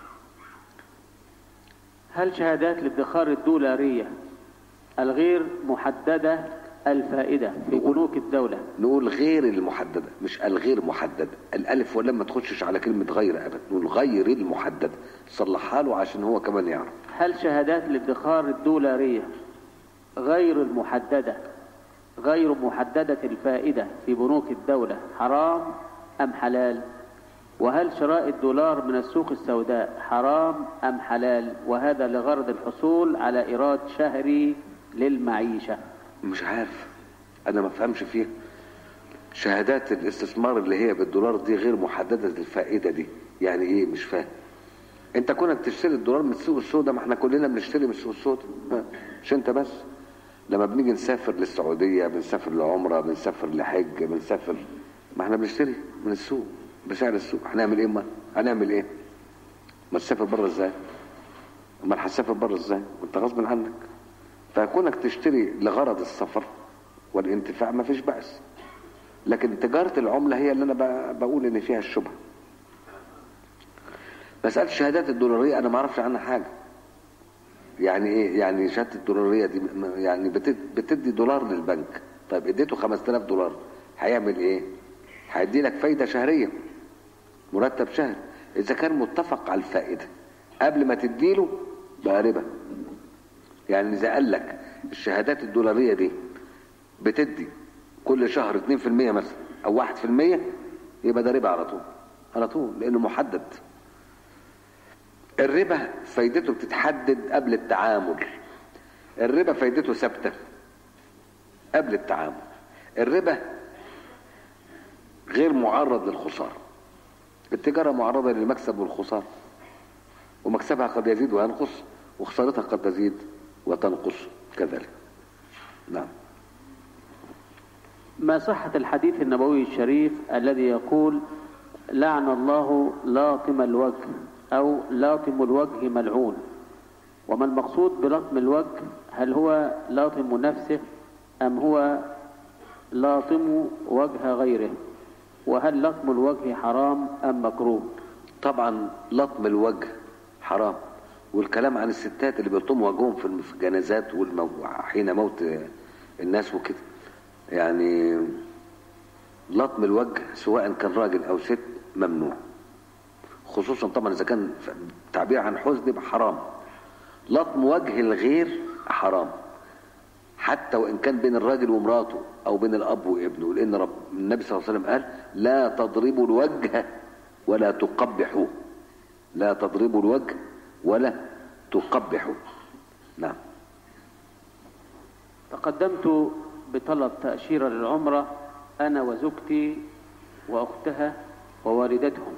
هل شهادات الادخار الدولارية الغير محددة الفائدة في بنوك الدولة نقول غير المحددة مش الغير محددة الألف واللام ما تخشش على كلمة غير أبدا نقول غير المحددة صلحها له عشان هو كمان يعرف هل شهادات الادخار الدولارية غير المحددة غير محددة الفائدة في بنوك الدولة حرام أم حلال وهل شراء الدولار من السوق السوداء حرام أم حلال وهذا لغرض الحصول على إيراد شهري للمعيشة مش عارف أنا ما فهمش فيها شهادات الاستثمار اللي هي بالدولار دي غير محددة الفائدة دي يعني ايه مش فاهم انت كونك تشتري الدولار من السوق السوداء ما احنا كلنا بنشتري من السوق السوداء ما- مش انت بس لما بنيجي نسافر للسعودية بنسافر لعمرة بنسافر لحج بنسافر ما احنا بنشتري من السوق بسعر السوق هنعمل ايه ما هنعمل ايه ما تسافر بره ازاي امال هتسافر بره ازاي وانت غصب عنك فكونك تشتري لغرض السفر والانتفاع ما فيش بأس لكن تجارة العملة هي اللي انا ب- بقول ان فيها الشبهة مسألة الشهادات الدولارية انا ما اعرفش عنها حاجة يعني ايه يعني شهادة الدولارية دي م- يعني بتد- بتدي دولار للبنك طيب اديته 5000 دولار هيعمل ايه هيدي لك فايدة شهرية مرتب شهر اذا كان متفق على الفائدة قبل ما تديله بقى ربا يعني اذا قال لك الشهادات الدولاريه دي بتدي كل شهر 2% مثلا او 1% يبقى ده ربا على طول على طول لانه محدد الربا فايدته بتتحدد قبل التعامل الربا فايدته ثابته قبل التعامل الربا غير معرض للخساره التجاره معرضه للمكسب والخساره ومكسبها قد يزيد وينقص وخسارتها قد تزيد وتنقص كذلك نعم ما صحة الحديث النبوي الشريف الذي يقول لعن الله لاطم الوجه أو لاطم الوجه ملعون وما المقصود بلطم الوجه هل هو لاطم نفسه أم هو لاطم وجه غيره وهل لطم الوجه حرام أم مكروه طبعا لطم الوجه حرام والكلام عن الستات اللي بيلطموا وجههم في الجنازات والمو... حين موت الناس وكده يعني لطم الوجه سواء كان راجل او ست ممنوع خصوصا طبعا اذا كان تعبير عن حزن يبقى حرام لطم وجه الغير حرام حتى وان كان بين الراجل ومراته او بين الاب وابنه لان رب النبي صلى الله عليه وسلم قال لا تضربوا الوجه ولا تقبحوه لا تضربوا الوجه ولا تقبحوا نعم تقدمت بطلب تأشيرة للعمرة أنا وزوجتي وأختها ووالدتهم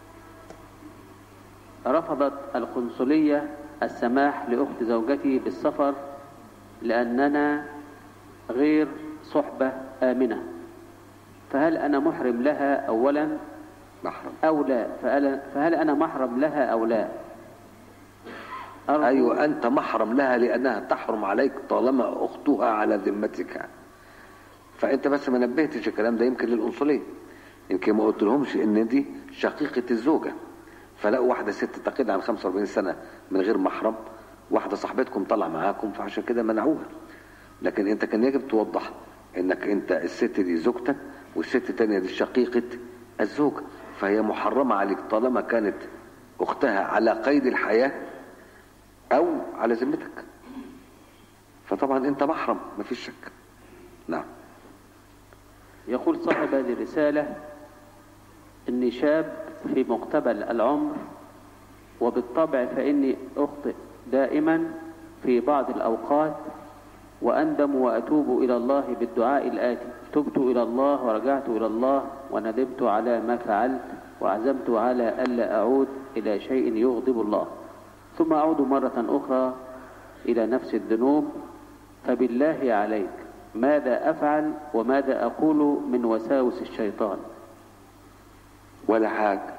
رفضت القنصلية السماح لأخت زوجتي بالسفر لأننا غير صحبة آمنة فهل أنا محرم لها أولا محرم أو لا فهل, فهل أنا محرم لها أو لا أرجو ايوه انت محرم لها لانها تحرم عليك طالما اختها على ذمتك فانت بس ما نبهتش الكلام ده يمكن للقنصليه يمكن ما قلت لهمش ان دي شقيقه الزوجه فلقوا واحده ست تقل عن 45 سنه من غير محرم واحده صاحبتكم طلع معاكم فعشان كده منعوها لكن انت كان يجب توضح انك انت الست دي زوجتك والست التانية دي شقيقه الزوج فهي محرمه عليك طالما كانت اختها على قيد الحياه او على ذمتك فطبعا انت محرم مفيش شك نعم يقول صاحب هذه الرسالة إني شاب في مقتبل العمر وبالطبع فإني أخطئ دائما في بعض الأوقات وأندم وأتوب إلى الله بالدعاء الآتي تبت إلى الله ورجعت إلى الله وندمت على ما فعلت وعزمت على ألا أعود إلى شيء يغضب الله ثم أعود مرة أخرى إلى نفس الذنوب فبالله عليك ماذا أفعل وماذا أقول من وساوس الشيطان ولا حاجة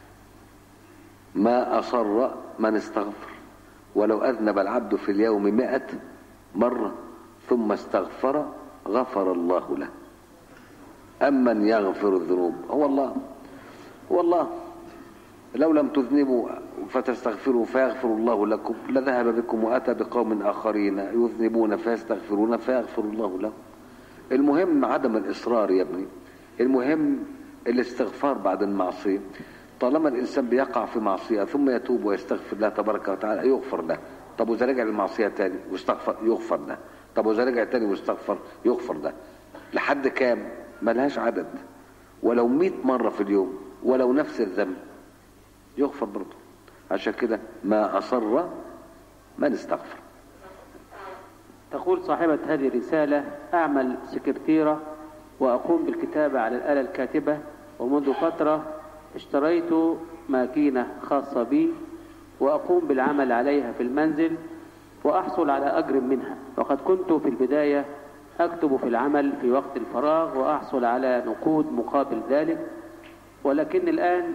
ما أصر من استغفر ولو أذنب العبد في اليوم مئة مرة ثم استغفر غفر الله له أمن يغفر الذنوب هو الله هو الله لو لم تذنبوا فتستغفروا فيغفر الله لكم لذهب بكم وأتى بقوم آخرين يذنبون فيستغفرون فيغفر الله لهم المهم عدم الإصرار يا ابني المهم الاستغفار بعد المعصية طالما الإنسان بيقع في معصية ثم يتوب ويستغفر الله تبارك وتعالى يغفر له طب وإذا رجع للمعصية تاني واستغفر يغفر له طب وإذا رجع تاني واستغفر يغفر له لحد كام ملهاش عدد ولو مئة مرة في اليوم ولو نفس الذنب يغفر برضه عشان كده ما أصر من استغفر تقول صاحبة هذه الرسالة أعمل سكرتيرة وأقوم بالكتابة على الآلة الكاتبة ومنذ فترة اشتريت ماكينة خاصة بي وأقوم بالعمل عليها في المنزل وأحصل على أجر منها وقد كنت في البداية أكتب في العمل في وقت الفراغ وأحصل على نقود مقابل ذلك ولكن الآن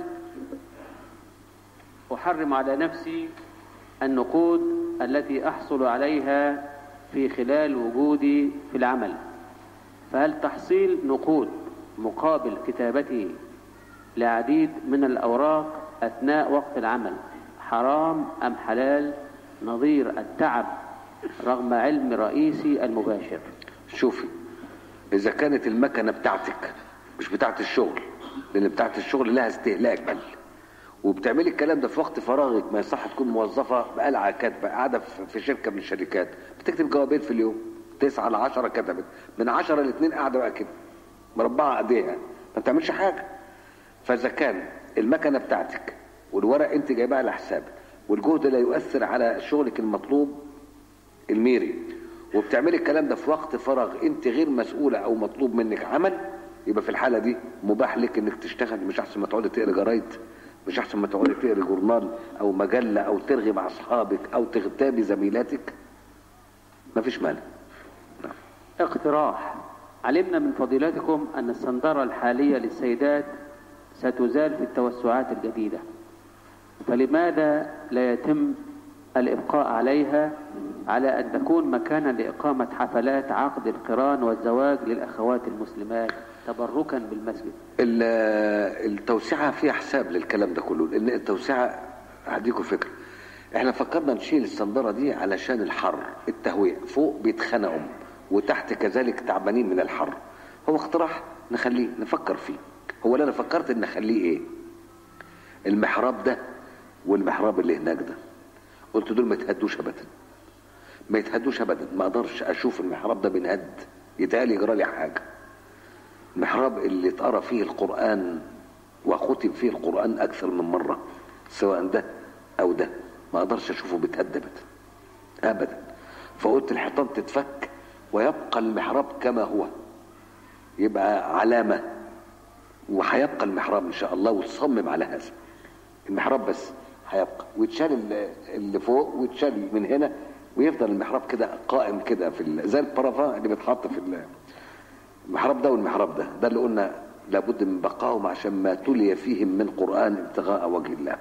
أحرم على نفسي النقود التي أحصل عليها في خلال وجودي في العمل فهل تحصيل نقود مقابل كتابتي لعديد من الأوراق أثناء وقت العمل حرام أم حلال نظير التعب رغم علم رئيسي المباشر شوفي إذا كانت المكنة بتاعتك مش بتاعت الشغل لأن بتاعت الشغل لها استهلاك بل وبتعملي الكلام ده في وقت فراغك ما يصح تكون موظفه بقلعه كاتبه قاعده في في شركه من الشركات بتكتب جوابين في اليوم تسعة ل 10 كتبت من 10 ل 2 قاعده بقى كده مربعه ايديها ما بتعملش حاجه فاذا كان المكنه بتاعتك والورق انت جايبها على حسابك والجهد لا يؤثر على شغلك المطلوب الميري وبتعملي الكلام ده في وقت فراغ انت غير مسؤوله او مطلوب منك عمل يبقى في الحاله دي مباح لك انك تشتغل مش احسن ما تقعدي تقري جرايد مش احسن ما تقعدي تقري جورنال او مجله او ترغي مع اصحابك او تغتابي زميلاتك مفيش مانع نعم. اقتراح علمنا من فضيلتكم أن الصندرة الحالية للسيدات ستزال في التوسعات الجديدة فلماذا لا يتم الإبقاء عليها على أن تكون مكانا لإقامة حفلات عقد القران والزواج للأخوات المسلمات تبركا بالمسجد ال- التوسعه فيها حساب للكلام ده كله لان التوسعه هديكم فكره احنا فكرنا نشيل الصندره دي علشان الحر التهويه فوق بيتخنقوا وتحت كذلك تعبانين من الحر هو اقتراح نخليه نفكر فيه هو اللي انا فكرت ان نخليه ايه المحراب ده والمحراب اللي هناك ده قلت دول ما يتهدوش ابدا ما يتهدوش ابدا ما اقدرش اشوف المحراب ده بينهد يتهيألي يجرى لي حاجه المحراب اللي اتقرا فيه القرآن وختم فيه القرآن أكثر من مرة سواء ده أو ده ما أقدرش أشوفه بيتهد أبدا أبدا فقلت الحيطان تتفك ويبقى المحراب كما هو يبقى علامة وهيبقى المحراب إن شاء الله وتصمم على هذا المحراب بس هيبقى ويتشال ال- اللي فوق ويتشال من هنا ويفضل المحراب كده قائم كده في ال- زي البرافان اللي بيتحط في ال- المحراب ده والمحراب ده ده اللي قلنا لابد من بقائهم عشان ما تلي فيهم من قرآن ابتغاء وجه الله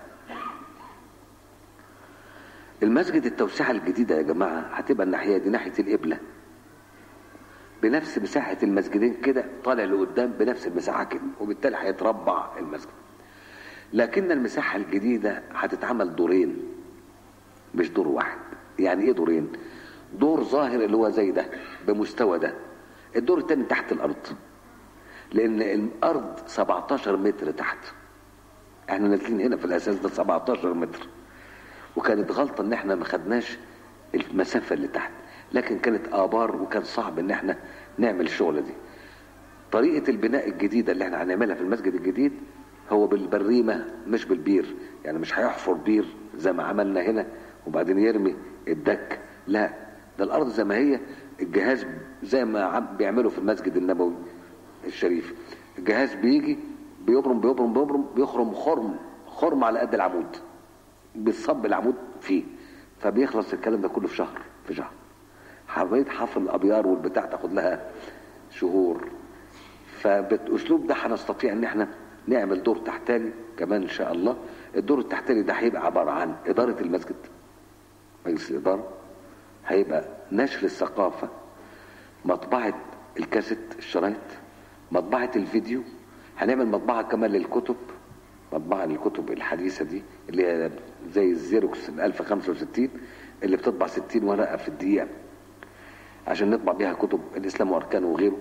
المسجد التوسعة الجديدة يا جماعة هتبقى الناحية دي ناحية القبلة بنفس مساحة المسجدين كده طالع لقدام بنفس المساحة كده وبالتالي هيتربع المسجد لكن المساحة الجديدة هتتعمل دورين مش دور واحد يعني ايه دورين دور ظاهر اللي هو زي ده بمستوى ده الدور التاني تحت الارض لان الارض 17 متر تحت احنا نازلين هنا في الاساس ده 17 متر وكانت غلطه ان احنا ما خدناش المسافه اللي تحت لكن كانت ابار وكان صعب ان احنا نعمل الشغله دي طريقه البناء الجديده اللي احنا هنعملها في المسجد الجديد هو بالبريمه مش بالبير يعني مش هيحفر بير زي ما عملنا هنا وبعدين يرمي الدك لا ده الارض زي ما هي الجهاز زي ما عم بيعملوا في المسجد النبوي الشريف الجهاز بيجي بيبرم بيبرم بيبرم بيخرم خرم خرم على قد العمود بيصب العمود فيه فبيخلص الكلام ده كله في شهر في شهر عمليه حفر الابيار والبتاع تاخد لها شهور فبالاسلوب ده هنستطيع ان احنا نعمل دور تحتاني كمان ان شاء الله الدور التحتاني ده هيبقى عباره عن اداره المسجد مجلس الاداره هيبقى نشر الثقافه مطبعه الكاسيت الشرايط مطبعه الفيديو هنعمل مطبعه كمان للكتب مطبعه للكتب الحديثه دي اللي هي زي الزيروكس ال 1065 اللي بتطبع 60 ورقه في الدقيقه عشان نطبع بيها كتب الاسلام واركانه وغيره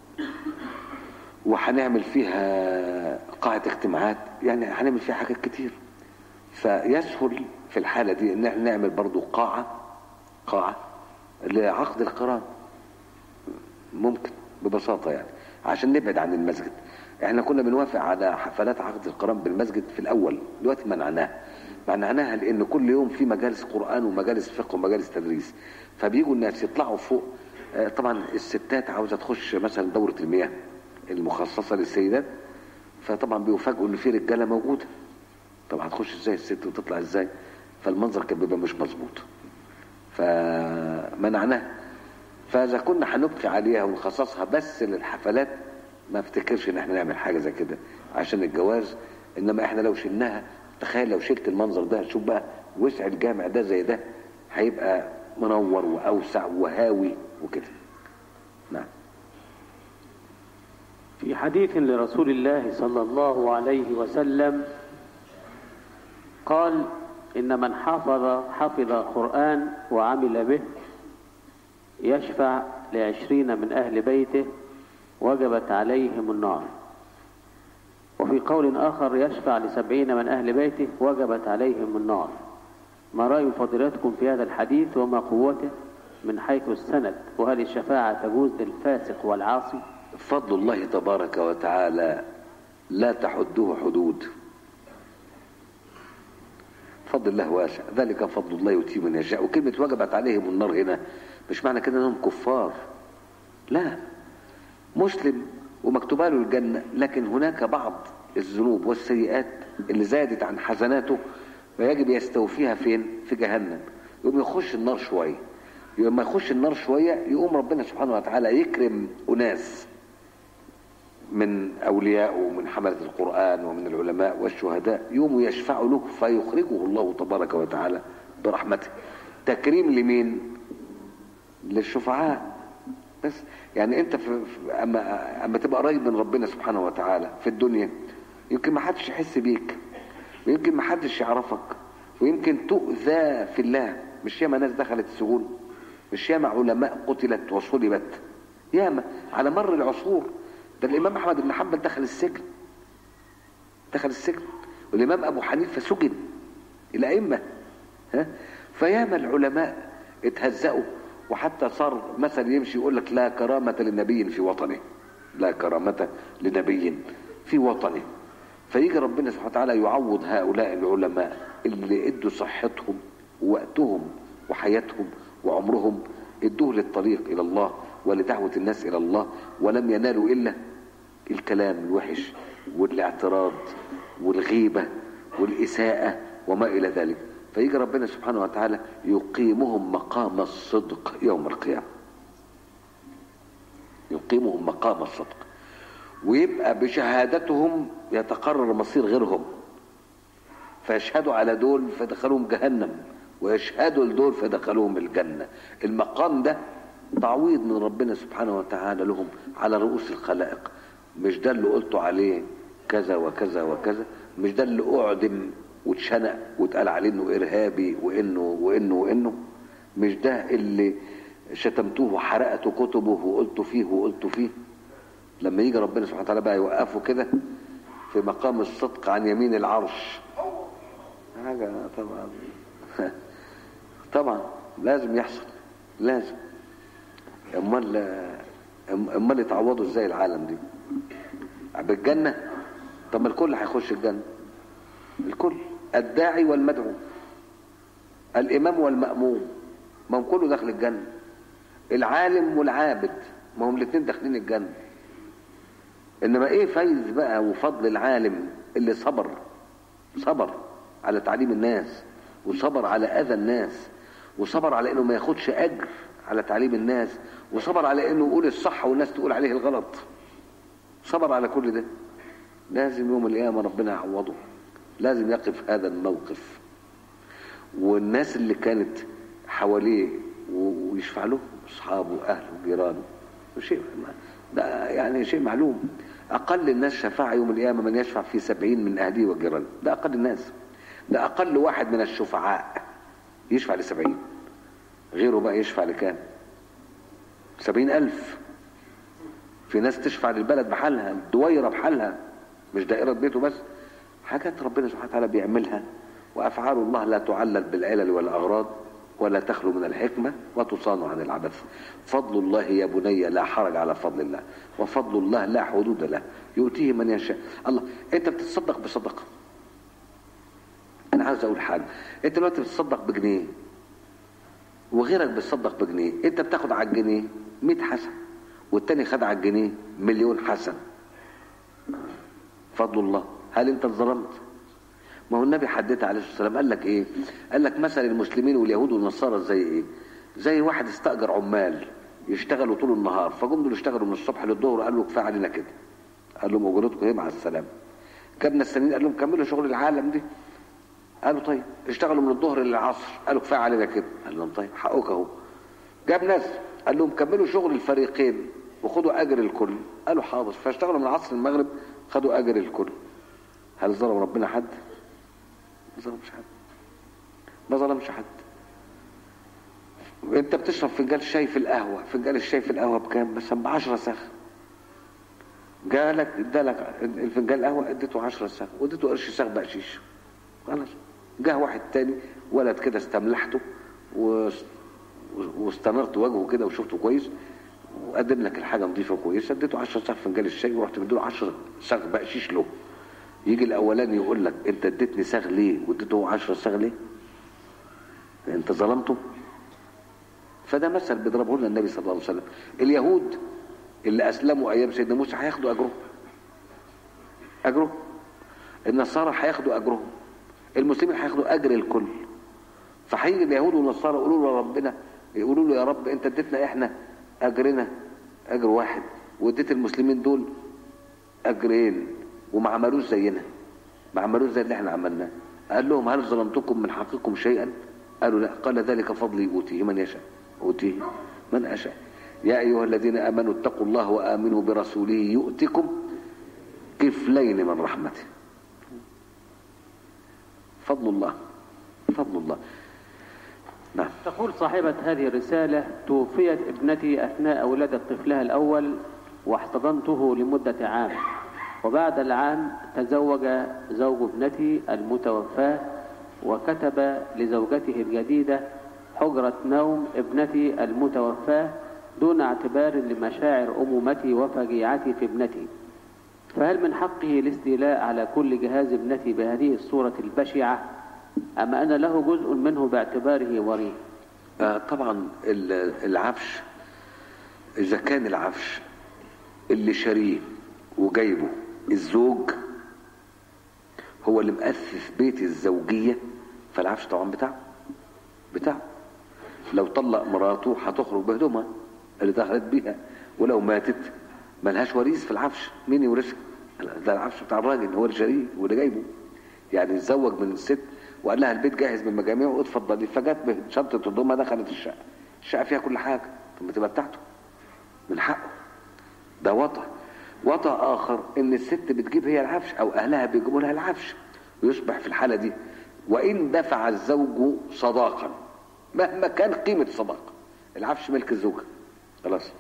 وهنعمل فيها قاعة اجتماعات يعني هنعمل فيها حاجات كتير فيسهل في الحالة دي ان احنا نعمل برضو قاعة قاعة لعقد القران ممكن ببساطة يعني عشان نبعد عن المسجد احنا كنا بنوافق على حفلات عقد القران بالمسجد في الاول دلوقتي منعناها منعناها لان كل يوم في مجالس قران ومجالس فقه ومجالس تدريس فبيجوا الناس يطلعوا فوق آه، طبعا الستات عاوزه تخش مثلا دوره المياه المخصصه للسيدات فطبعا بيفاجئوا ان في رجاله موجوده طب هتخش ازاي الست وتطلع ازاي فالمنظر كان بيبقى مش مظبوط فمنعناها فاذا كنا هنبقي عليها ونخصصها بس للحفلات ما افتكرش ان احنا نعمل حاجه زي كده عشان الجواز انما احنا لو شلناها تخيل لو شلت المنظر ده شوف بقى وسع الجامع ده زي ده هيبقى منور واوسع وهاوي وكده نعم في حديث لرسول الله صلى الله عليه وسلم قال إن من حفظ حفظ القرآن وعمل به يشفع لعشرين من أهل بيته وجبت عليهم النار وفي قول آخر يشفع لسبعين من أهل بيته وجبت عليهم النار ما رأي فضيلتكم في هذا الحديث وما قوته من حيث السند وهل الشفاعة تجوز للفاسق والعاصي فضل الله تبارك وتعالى لا تحده حدود فضل الله واسع ذلك فضل الله يؤتيه من يشاء وكلمة وجبت عليهم النار هنا مش معنى كده انهم كفار لا مسلم ومكتوبه له الجنة لكن هناك بعض الذنوب والسيئات اللي زادت عن حسناته فيجب يستوفيها فين في جهنم يقوم يخش النار شوية لما يخش النار شوية يقوم ربنا سبحانه وتعالى يكرم أناس من أوليائه ومن حملة القرآن ومن العلماء والشهداء يوم يشفعوا له فيخرجه الله تبارك وتعالى برحمته تكريم لمين للشفعاء بس يعني انت في في- اما اما تبقى قريب من ربنا سبحانه وتعالى في الدنيا يمكن ما حدش يحس بيك ويمكن ما حدش يعرفك ويمكن تؤذى في الله مش ياما ناس دخلت السجون مش ياما علماء قتلت وصلبت ياما على مر العصور ده الامام احمد بن حنبل دخل السجن دخل السجن والامام ابو حنيفه سجن الائمه ها فياما العلماء اتهزأوا وحتى صار مثل يمشي يقول لك لا كرامة لنبي في وطنه لا كرامة لنبي في وطنه فيجي ربنا سبحانه وتعالى يعوض هؤلاء العلماء اللي ادوا صحتهم ووقتهم وحياتهم وعمرهم ادوه للطريق الى الله ولدعوة الناس الى الله ولم ينالوا الا الكلام الوحش والاعتراض والغيبة والإساءة وما إلى ذلك فيجي ربنا سبحانه وتعالى يقيمهم مقام الصدق يوم القيامة يقيمهم مقام الصدق ويبقى بشهادتهم يتقرر مصير غيرهم فيشهدوا على دول فدخلوهم جهنم ويشهدوا لدول فدخلوهم الجنة المقام ده تعويض من ربنا سبحانه وتعالى لهم على رؤوس الخلائق مش ده اللي قلتوا عليه كذا وكذا وكذا مش ده اللي اعدم واتشنق واتقال عليه انه ارهابي وانه وانه وانه مش ده اللي شتمتوه وحرقتوا كتبه وقلتوا فيه وقلتوا فيه لما يجي ربنا سبحانه وتعالى بقى يوقفه كده في مقام الصدق عن يمين العرش حاجة طبعا طبعا لازم يحصل لازم امال امال يتعوضوا ازاي العالم دي بالجنة طب ما الكل هيخش الجنة الكل الداعي والمدعو الامام والمأموم ما هم كله داخل الجنة العالم والعابد ما هم الاثنين داخلين الجنة انما ايه فايز بقى وفضل العالم اللي صبر صبر على تعليم الناس وصبر على اذى الناس وصبر على انه ما ياخدش اجر على تعليم الناس وصبر على انه يقول الصح والناس تقول عليه الغلط صبر على كل ده لازم يوم القيامة ربنا يعوضه لازم يقف هذا الموقف والناس اللي كانت حواليه ويشفع له اصحابه اهله جيرانه شيء ده يعني شيء معلوم اقل الناس شفاعة يوم القيامة من يشفع في سبعين من اهله وجيرانه ده اقل الناس ده اقل واحد من الشفعاء يشفع لسبعين غيره بقى يشفع لكام سبعين الف في ناس تشفع للبلد بحالها الدويرة بحالها مش دائرة بيته بس حاجات ربنا سبحانه وتعالى بيعملها وأفعال الله لا تعلل بالعلل والأغراض ولا تخلو من الحكمة وتصان عن العبث فضل الله يا بني لا حرج على فضل الله وفضل الله لا حدود له يؤتيه من يشاء الله انت بتتصدق بصدقة انا عاوز اقول حاجة انت دلوقتي بتصدق بجنيه وغيرك بيتصدق بجنيه انت بتاخد على الجنيه 100 حسن والتاني خد على الجنيه مليون حسن فضل الله هل انت اتظلمت ما هو النبي حدث عليه الصلاه والسلام قال لك ايه قال لك مثل المسلمين واليهود والنصارى زي ايه زي واحد استاجر عمال يشتغلوا طول النهار فجم دول يشتغلوا من الصبح للظهر قال له كفايه علينا كده قال لهم اجرتكم ايه مع السلامه كابنا السنين قال لهم كملوا شغل العالم دي قالوا طيب اشتغلوا من الظهر للعصر قالوا كفايه علينا كده قال لهم طيب حقك اهو جاب ناس قال لهم كملوا شغل الفريقين وخدوا اجر الكل قالوا حاضر فاشتغلوا من العصر للمغرب خدوا اجر الكل هل ظلم ربنا حد ما ظلمش حد ما ظلمش حد انت بتشرب فنجان شاي في القهوه فنجان الشاي في القهوه بكام مثلا ب 10 سخ جالك ادالك الفنجان قهوه اديته 10 ساغ واديته قرش ساغ بقشيش خلاص جه واحد تاني ولد كده استملحته و... واستنرت وجهه كده وشفته كويس وقدم لك الحاجه نظيفه كويسه اديته 10 ساغ فنجان الشاي ورحت مديله 10 ساغ بقشيش له يجي الاولاني يقول لك انت اديتني ساغ ليه واديته 10 ساغ ليه انت ظلمته فده مثل بيضربه لنا النبي صلى الله عليه وسلم اليهود اللي اسلموا ايام سيدنا موسى هياخدوا اجرهم اجرهم النصارى هياخدوا اجرهم المسلمين هياخدوا اجر الكل فهيجي اليهود والنصارى يقولوا له ربنا يقولوا له يا رب انت اديتنا احنا اجرنا اجر واحد واديت المسلمين دول اجرين وما عملوش زينا ما عملوش زي اللي احنا عملناه قال لهم هل ظلمتكم من حقكم شيئا قالوا لا قال ذلك فضلي اوتيه من يشاء اوتيه من اشاء يا ايها الذين امنوا اتقوا الله وامنوا برسوله يؤتكم كفلين من رحمته فضل الله فضل الله نعم تقول صاحبة هذه الرسالة توفيت ابنتي أثناء ولادة طفلها الأول واحتضنته لمدة عام وبعد العام تزوج زوج ابنتي المتوفاة وكتب لزوجته الجديدة حجرة نوم ابنتي المتوفاة دون اعتبار لمشاعر أمومتي وفجيعتي في ابنتي فهل من حقه الاستيلاء على كل جهاز ابنتي بهذه الصورة البشعة أم أن له جزء منه باعتباره وريه آه طبعا ال- العفش إذا كان العفش اللي شاريه وجايبه الزوج هو اللي مؤسس بيت الزوجية فالعفش طبعا بتاعه بتاعه لو طلق مراته هتخرج بهدومها اللي دخلت بيها ولو ماتت ملهاش وريث في العفش مين يورثها ده العفش بتاع الراجل هو اللي شاريه واللي جايبه يعني اتزوج من الست وقال لها البيت جاهز من مجاميعه واتفضلي فجت بشنطه هدومها دخلت الشقه الشقه فيها كل حاجه طب ما تبقى بتاعته من حقه ده وطأ وطأ آخر إن الست بتجيب هي العفش أو أهلها بيجيبوا لها العفش ويصبح في الحالة دي وإن دفع الزوج صداقا مهما كان قيمة صداقة العفش ملك الزوجة خلاص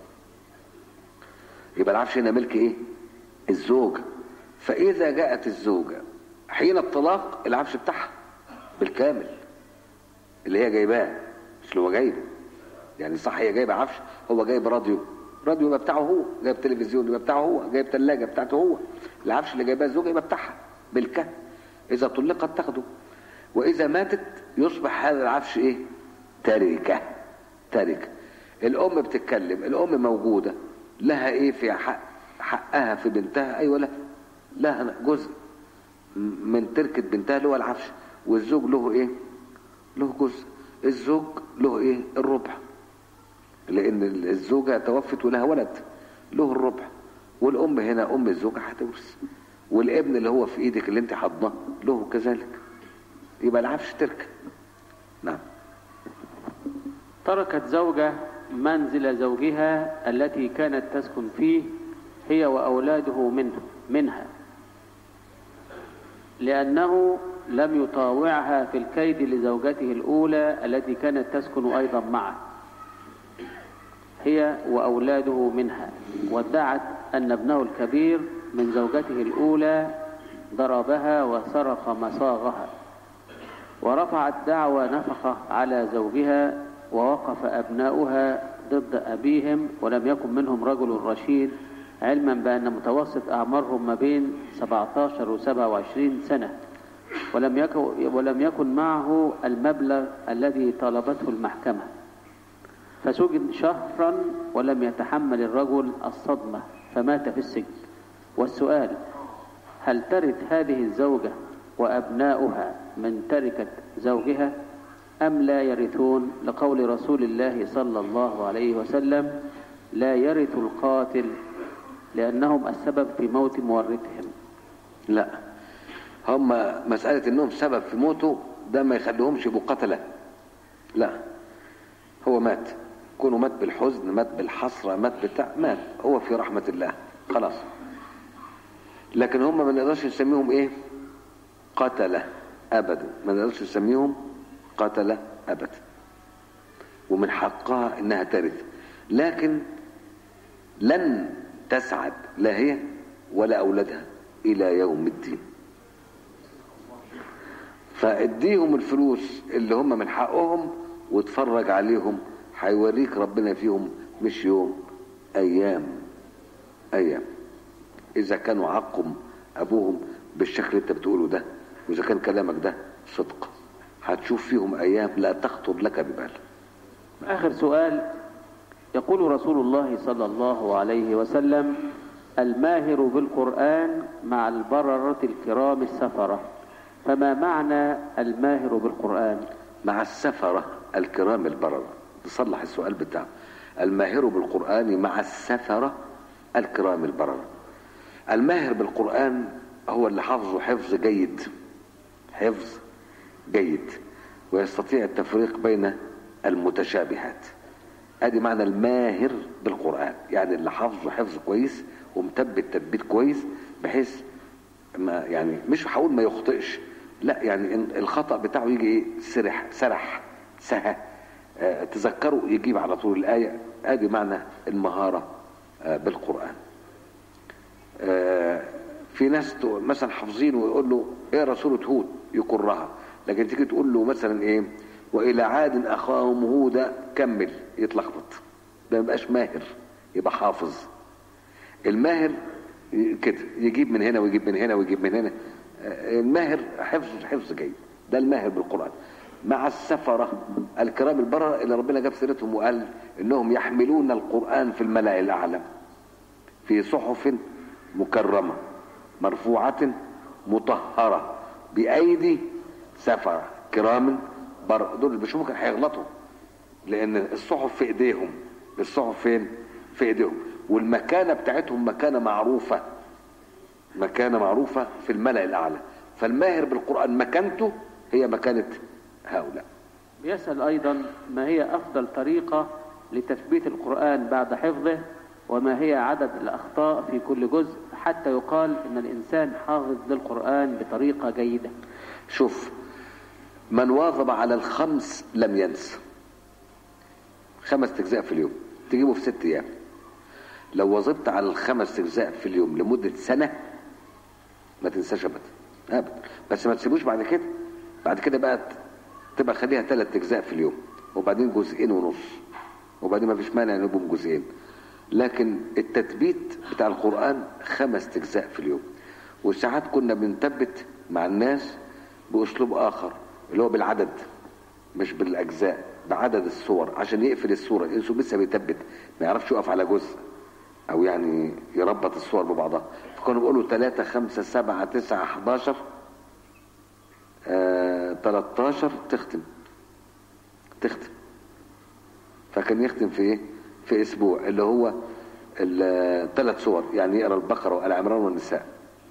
يبقى العفش هنا ملك إيه؟ الزوجة فإذا جاءت الزوجة حين الطلاق العفش بتاعها بالكامل اللي هي جايباه مش اللي هو جايبه يعني صح هي جايبه عفش هو جايب راديو راديو يبقى بتاعه هو جايب تلفزيون يبقى بتاعه هو جايب ثلاجه بتاعته هو العفش اللي جايباه الزوجه يبقى بتاعها بالكه اذا طلقت تاخده واذا ماتت يصبح هذا العفش ايه تركه تركه الام بتتكلم الام موجوده لها ايه في حق حقها في بنتها ايوه لا لها جزء من تركه بنتها اللي هو العفش والزوج له ايه له جزء الزوج له ايه الربع لان الزوجه توفت ولها ولد له الربع والام هنا ام الزوجه هتورث والابن اللي هو في ايدك اللي انت حاضناه له كذلك يبقى العفش ترك نعم تركت زوجة منزل زوجها التي كانت تسكن فيه هي وأولاده منه منها لأنه لم يطاوعها في الكيد لزوجته الأولى التي كانت تسكن أيضا معه هي وأولاده منها وادعت أن ابنه الكبير من زوجته الأولى ضربها وسرق مصاغها ورفعت دعوى نفقة على زوجها ووقف أبناؤها ضد أبيهم ولم يكن منهم رجل رشيد علما بأن متوسط أعمارهم ما بين 17 و 27 سنة ولم يكن, ولم يكن معه المبلغ الذي طلبته المحكمة فسجن شهرا ولم يتحمل الرجل الصدمة فمات في السجن والسؤال هل ترث هذه الزوجة وأبناؤها من تركة زوجها أم لا يرثون لقول رسول الله صلى الله عليه وسلم لا يرث القاتل لأنهم السبب في موت مورثهم لا هم مسألة انهم سبب في موته ده ما يخليهمش يبقوا قتلة لا هو مات كونه مات بالحزن مات بالحسرة مات بتاع مات هو في رحمة الله خلاص لكن هم ما نقدرش نسميهم ايه قتلة ابدا ما نقدرش نسميهم قتلة ابدا ومن حقها انها ترث لكن لن تسعد لا هي ولا أولادها إلى يوم الدين فاديهم الفلوس اللي هم من حقهم واتفرج عليهم هيوريك ربنا فيهم مش يوم ايام ايام اذا كانوا عقم ابوهم بالشكل اللي انت بتقوله ده واذا كان كلامك ده صدق هتشوف فيهم ايام لا تخطر لك ببال آخر سؤال يقول رسول الله صلى الله عليه وسلم الماهر بالقرآن مع البررة الكرام السفرة فما معنى الماهر بالقرآن مع السفرة الكرام البررة تصلح السؤال بتاعه الماهر بالقرآن مع السفرة الكرام البررة الماهر بالقرآن هو اللي حفظه حفظ جيد حفظ جيد ويستطيع التفريق بين المتشابهات ادي معنى الماهر بالقرآن يعني اللي حفظه حفظ كويس ومثبت تثبيت كويس بحيث ما يعني مش هقول ما يخطئش لا يعني إن الخطأ بتاعه يجي ايه سرح سرح سهى آه، تذكره يجيب على طول الآية ادي معنى المهارة آه، بالقرآن آه، في ناس تق- مثلا حافظين ويقول له اقرا سورة هود يكرها لكن تيجي تقول له مثلا ايه والى عاد اخاهم هودا كمل يتلخبط ده ما يبقاش ماهر يبقى حافظ الماهر ي- كده يجيب من هنا ويجيب من هنا ويجيب من هنا آه، الماهر حفظ حفظ جيد ده الماهر بالقرآن مع السفرة الكرام البررة اللي ربنا جاب سيرتهم وقال انهم يحملون القرآن في الملأ الأعلى في صحف مكرمة مرفوعة مطهرة بأيدي سفرة كرام بر دول اللي بيشوفوا كان هيغلطوا لأن الصحف في إيديهم الصحف فين؟ في إيديهم والمكانة بتاعتهم مكانة معروفة مكانة معروفة في الملأ الأعلى فالماهر بالقرآن مكانته هي مكانة هؤلاء يسأل أيضا ما هي أفضل طريقة لتثبيت القرآن بعد حفظه وما هي عدد الأخطاء في كل جزء حتى يقال إن الإنسان حافظ للقرآن بطريقة جيدة شوف من واظب على الخمس لم ينس خمس اجزاء في اليوم تجيبه في ست ايام لو واظبت على الخمس اجزاء في اليوم لمده سنه ما تنساش ابدا ابدا بس ما تسيبوش بعد كده بعد كده بقى تبقى خليها ثلاث اجزاء في اليوم وبعدين جزئين ونص وبعدين ما فيش مانع ان يبقوا جزئين لكن التثبيت بتاع القران خمس اجزاء في اليوم وساعات كنا بنثبت مع الناس باسلوب اخر اللي هو بالعدد مش بالاجزاء بعدد الصور عشان يقفل الصوره الانسان لسه بيثبت ما يعرفش يقف على جزء او يعني يربط الصور ببعضها فكانوا بيقولوا 3 5 7 9 11 آه 13 تختم تختم فكان يختم في ايه في اسبوع اللي هو الثلاث صور يعني يقرا البقره وال عمران والنساء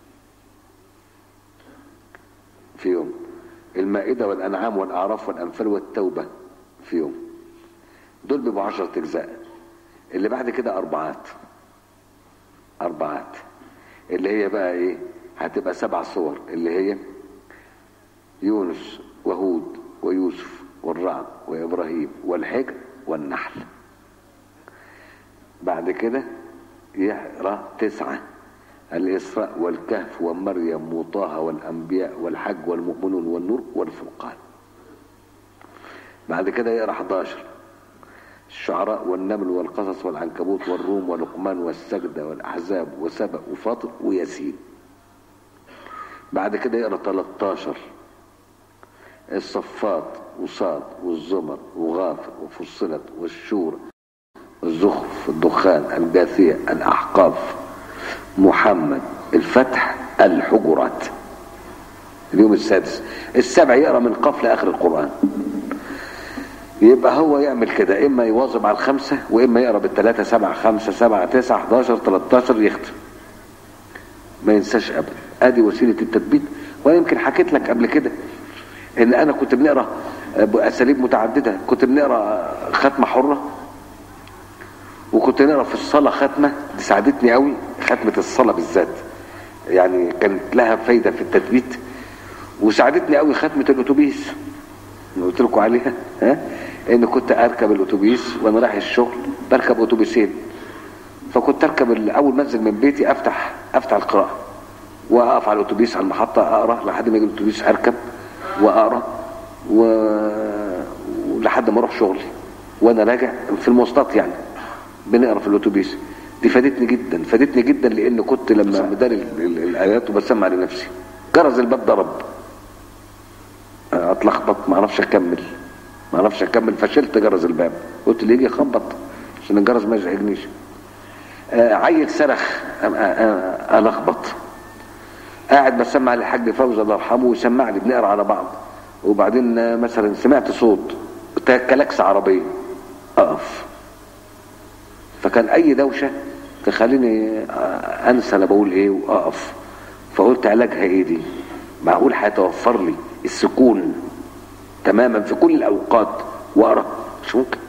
في يوم المائده والانعام والاعراف والانفال والتوبه في يوم دول بيبقوا 10 اجزاء اللي بعد كده اربعات اربعات اللي هي بقى ايه هتبقى سبع صور اللي هي يونس وهود ويوسف والرعد وابراهيم والحجر والنحل بعد كده يقرا تسعه الاسراء والكهف ومريم وطه والانبياء والحج والمؤمنون والنور والفرقان بعد كده يقرا 11 الشعراء والنمل والقصص والعنكبوت والروم ولقمان والسجدة والأحزاب وسبأ وفاطر وياسين بعد كده يقرا 13 الصفات وصاد والزمر وغافر وفصلت والشور الزخرف الدخان الجاثية الأحقاف محمد الفتح الحجرات اليوم السادس السبع يقرا من قاف لاخر القران يبقى هو يعمل كده اما يواظب على الخمسه واما يقرا بالثلاثه سبعه خمسه سبعه تسعه 11 13 يختم ما ينساش ابدا ادي وسيله التثبيت وانا يمكن حكيت لك قبل كده ان انا كنت بنقرا باساليب متعدده كنت بنقرا ختمه حره وكنت نقرا في الصلاه ختمه دي ساعدتني قوي ختمه الصلاه بالذات يعني كانت لها فايده في التثبيت وساعدتني قوي ختمه الاتوبيس اللي قلت لكم عليها ها ان كنت اركب الاتوبيس وانا رايح الشغل بركب اتوبيسين فكنت اركب ال- اول ما انزل من بيتي افتح افتح القراءه واقف على الاتوبيس على المحطه اقرا لحد ما يجي الاتوبيس اركب واقرا و... ولحد ما اروح شغلي وانا راجع في المواصلات يعني بنقرا في الاتوبيس دي فادتني جدا فادتني جدا لان كنت لما بدار ال- ال- الايات وبسمع لنفسي جرس الباب ضرب اتلخبط ما اعرفش اكمل ما اعرفش اكمل فشلت جرس الباب قلت اللي يجي يخبط عشان الجرس ما يزعجنيش آه، عيل صرخ أ- أ- أ- الخبط قاعد بسمع للحاج فوزي الله يرحمه ويسمع لي بنقرا على بعض وبعدين آه، مثلا سمعت صوت تا- كلاكس عربيه اقف فكان اي دوشه تخليني آه، انسى انا بقول ايه واقف فقلت علاجها ايه دي معقول هيتوفر لي السكون تماما في كل الاوقات واقرا مش ممكن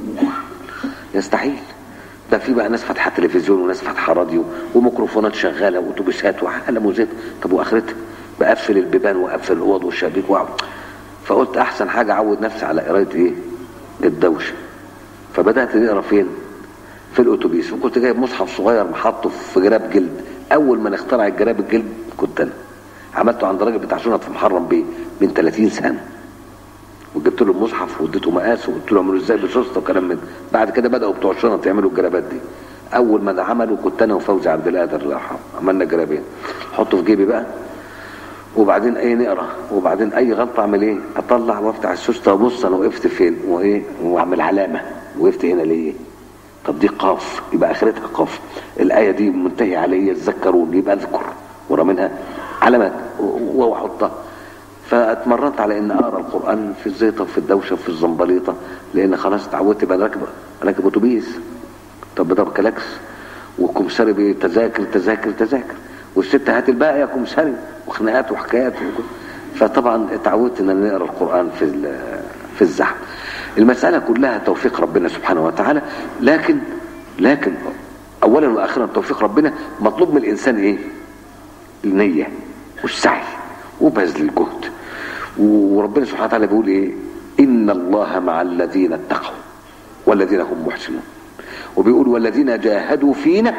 يستحيل ده في بقى ناس فاتحه تلفزيون وناس فاتحه راديو وميكروفونات شغاله واتوبيسات وحاله وزيت طب واخرتها بقفل البيبان واقفل الاوض والشبابيك واقعد فقلت احسن حاجه اعود نفسي على قرايه ايه الدوشه فبدات نقرا فين في الاتوبيس وكنت جايب مصحف صغير محطه في جراب جلد اول ما نخترع الجراب الجلد كنت انا عملته عند راجل بتاع شنط في محرم بيه من 30 سنه وجبت له المصحف واديته مقاس وقلت له اعملوا ازاي بسوسته وكلام من ده. بعد كده بداوا بتوع الشنط يعملوا الجرابات دي اول ما ده عملوا كنت انا وفوزي عبد القادر الله يرحمه عملنا جرابين احطه في جيبي بقى وبعدين ايه نقرا وبعدين اي غلطه اعمل ايه اطلع وافتح السوسته وابص انا وقفت فين وايه واعمل علامه وقفت هنا ليه طب دي قاف يبقى اخرتها قاف الايه دي منتهي عليا تذكرون يبقى اذكر ورا منها علامات و- واحطها فاتمرنت على ان اقرا القران في الزيطه وفي الدوشه وفي الزنبليطه لان خلاص اتعودت بقى راكب راكب اتوبيس طب ده كلاكس وكمساري بتذاكر تذاكر تذاكر والست هات الباقي يا كمساري وخناقات وحكايات وكل. فطبعا اتعودت ان أنا نقرا القران في ال- في الزحمه المساله كلها توفيق ربنا سبحانه وتعالى لكن لكن اولا واخيرا توفيق ربنا مطلوب من الانسان ايه النيه والسعي وبذل الجهد وربنا سبحانه وتعالى بيقول ايه ان الله مع الذين اتقوا والذين هم محسنون وبيقول والذين جاهدوا فينا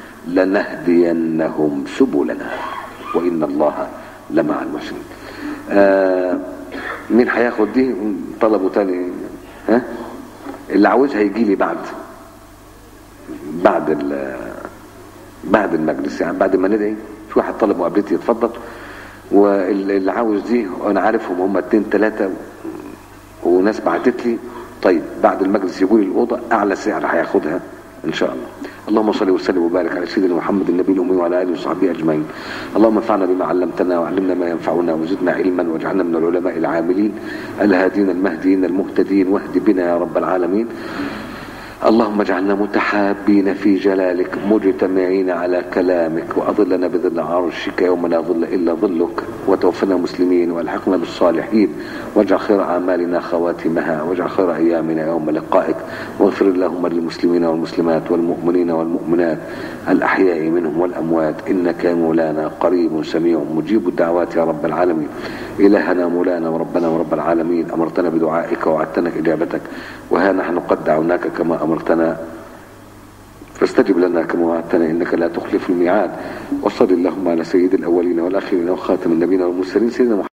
لنهدينهم سبلنا وان الله لمع المحسنين آه مين هياخد دي طلبوا تاني ها اللي عاوزها يجي لي بعد بعد ال بعد المجلس يعني بعد ما ندعي في واحد طلب مقابلتي يتفضل واللي عاوز دي انا عارفهم هم اتنين تلاتة وناس بعتت لي طيب بعد المجلس يقول الاوضه اعلى سعر هياخدها ان شاء الله اللهم صل وسلم وبارك على سيدنا محمد النبي الامي وعلى اله وصحبه اجمعين اللهم انفعنا بما علمتنا وعلمنا ما ينفعنا وزدنا علما واجعلنا من العلماء العاملين الهادين المهديين المهتدين واهد بنا يا رب العالمين اللهم اجعلنا متحابين في جلالك مجتمعين على كلامك واظلنا بظل عرشك يوم لا ظل الا ظلك وتوفنا مسلمين والحقنا بالصالحين واجعل خير اعمالنا خواتمها واجعل خير ايامنا يوم لقائك واغفر اللهم للمسلمين والمسلمات والمؤمنين والمؤمنات الاحياء منهم والاموات انك يا مولانا قريب سميع مجيب الدعوات يا رب العالمين الهنا مولانا وربنا ورب العالمين امرتنا بدعائك ووعدتنا اجابتك وها نحن قد دعوناك كما امرتنا فاستجب لنا كما وعدتنا انك لا تخلف الميعاد وصل اللهم على سيد الاولين والاخرين وخاتم النبيين والمرسلين سيدنا محمد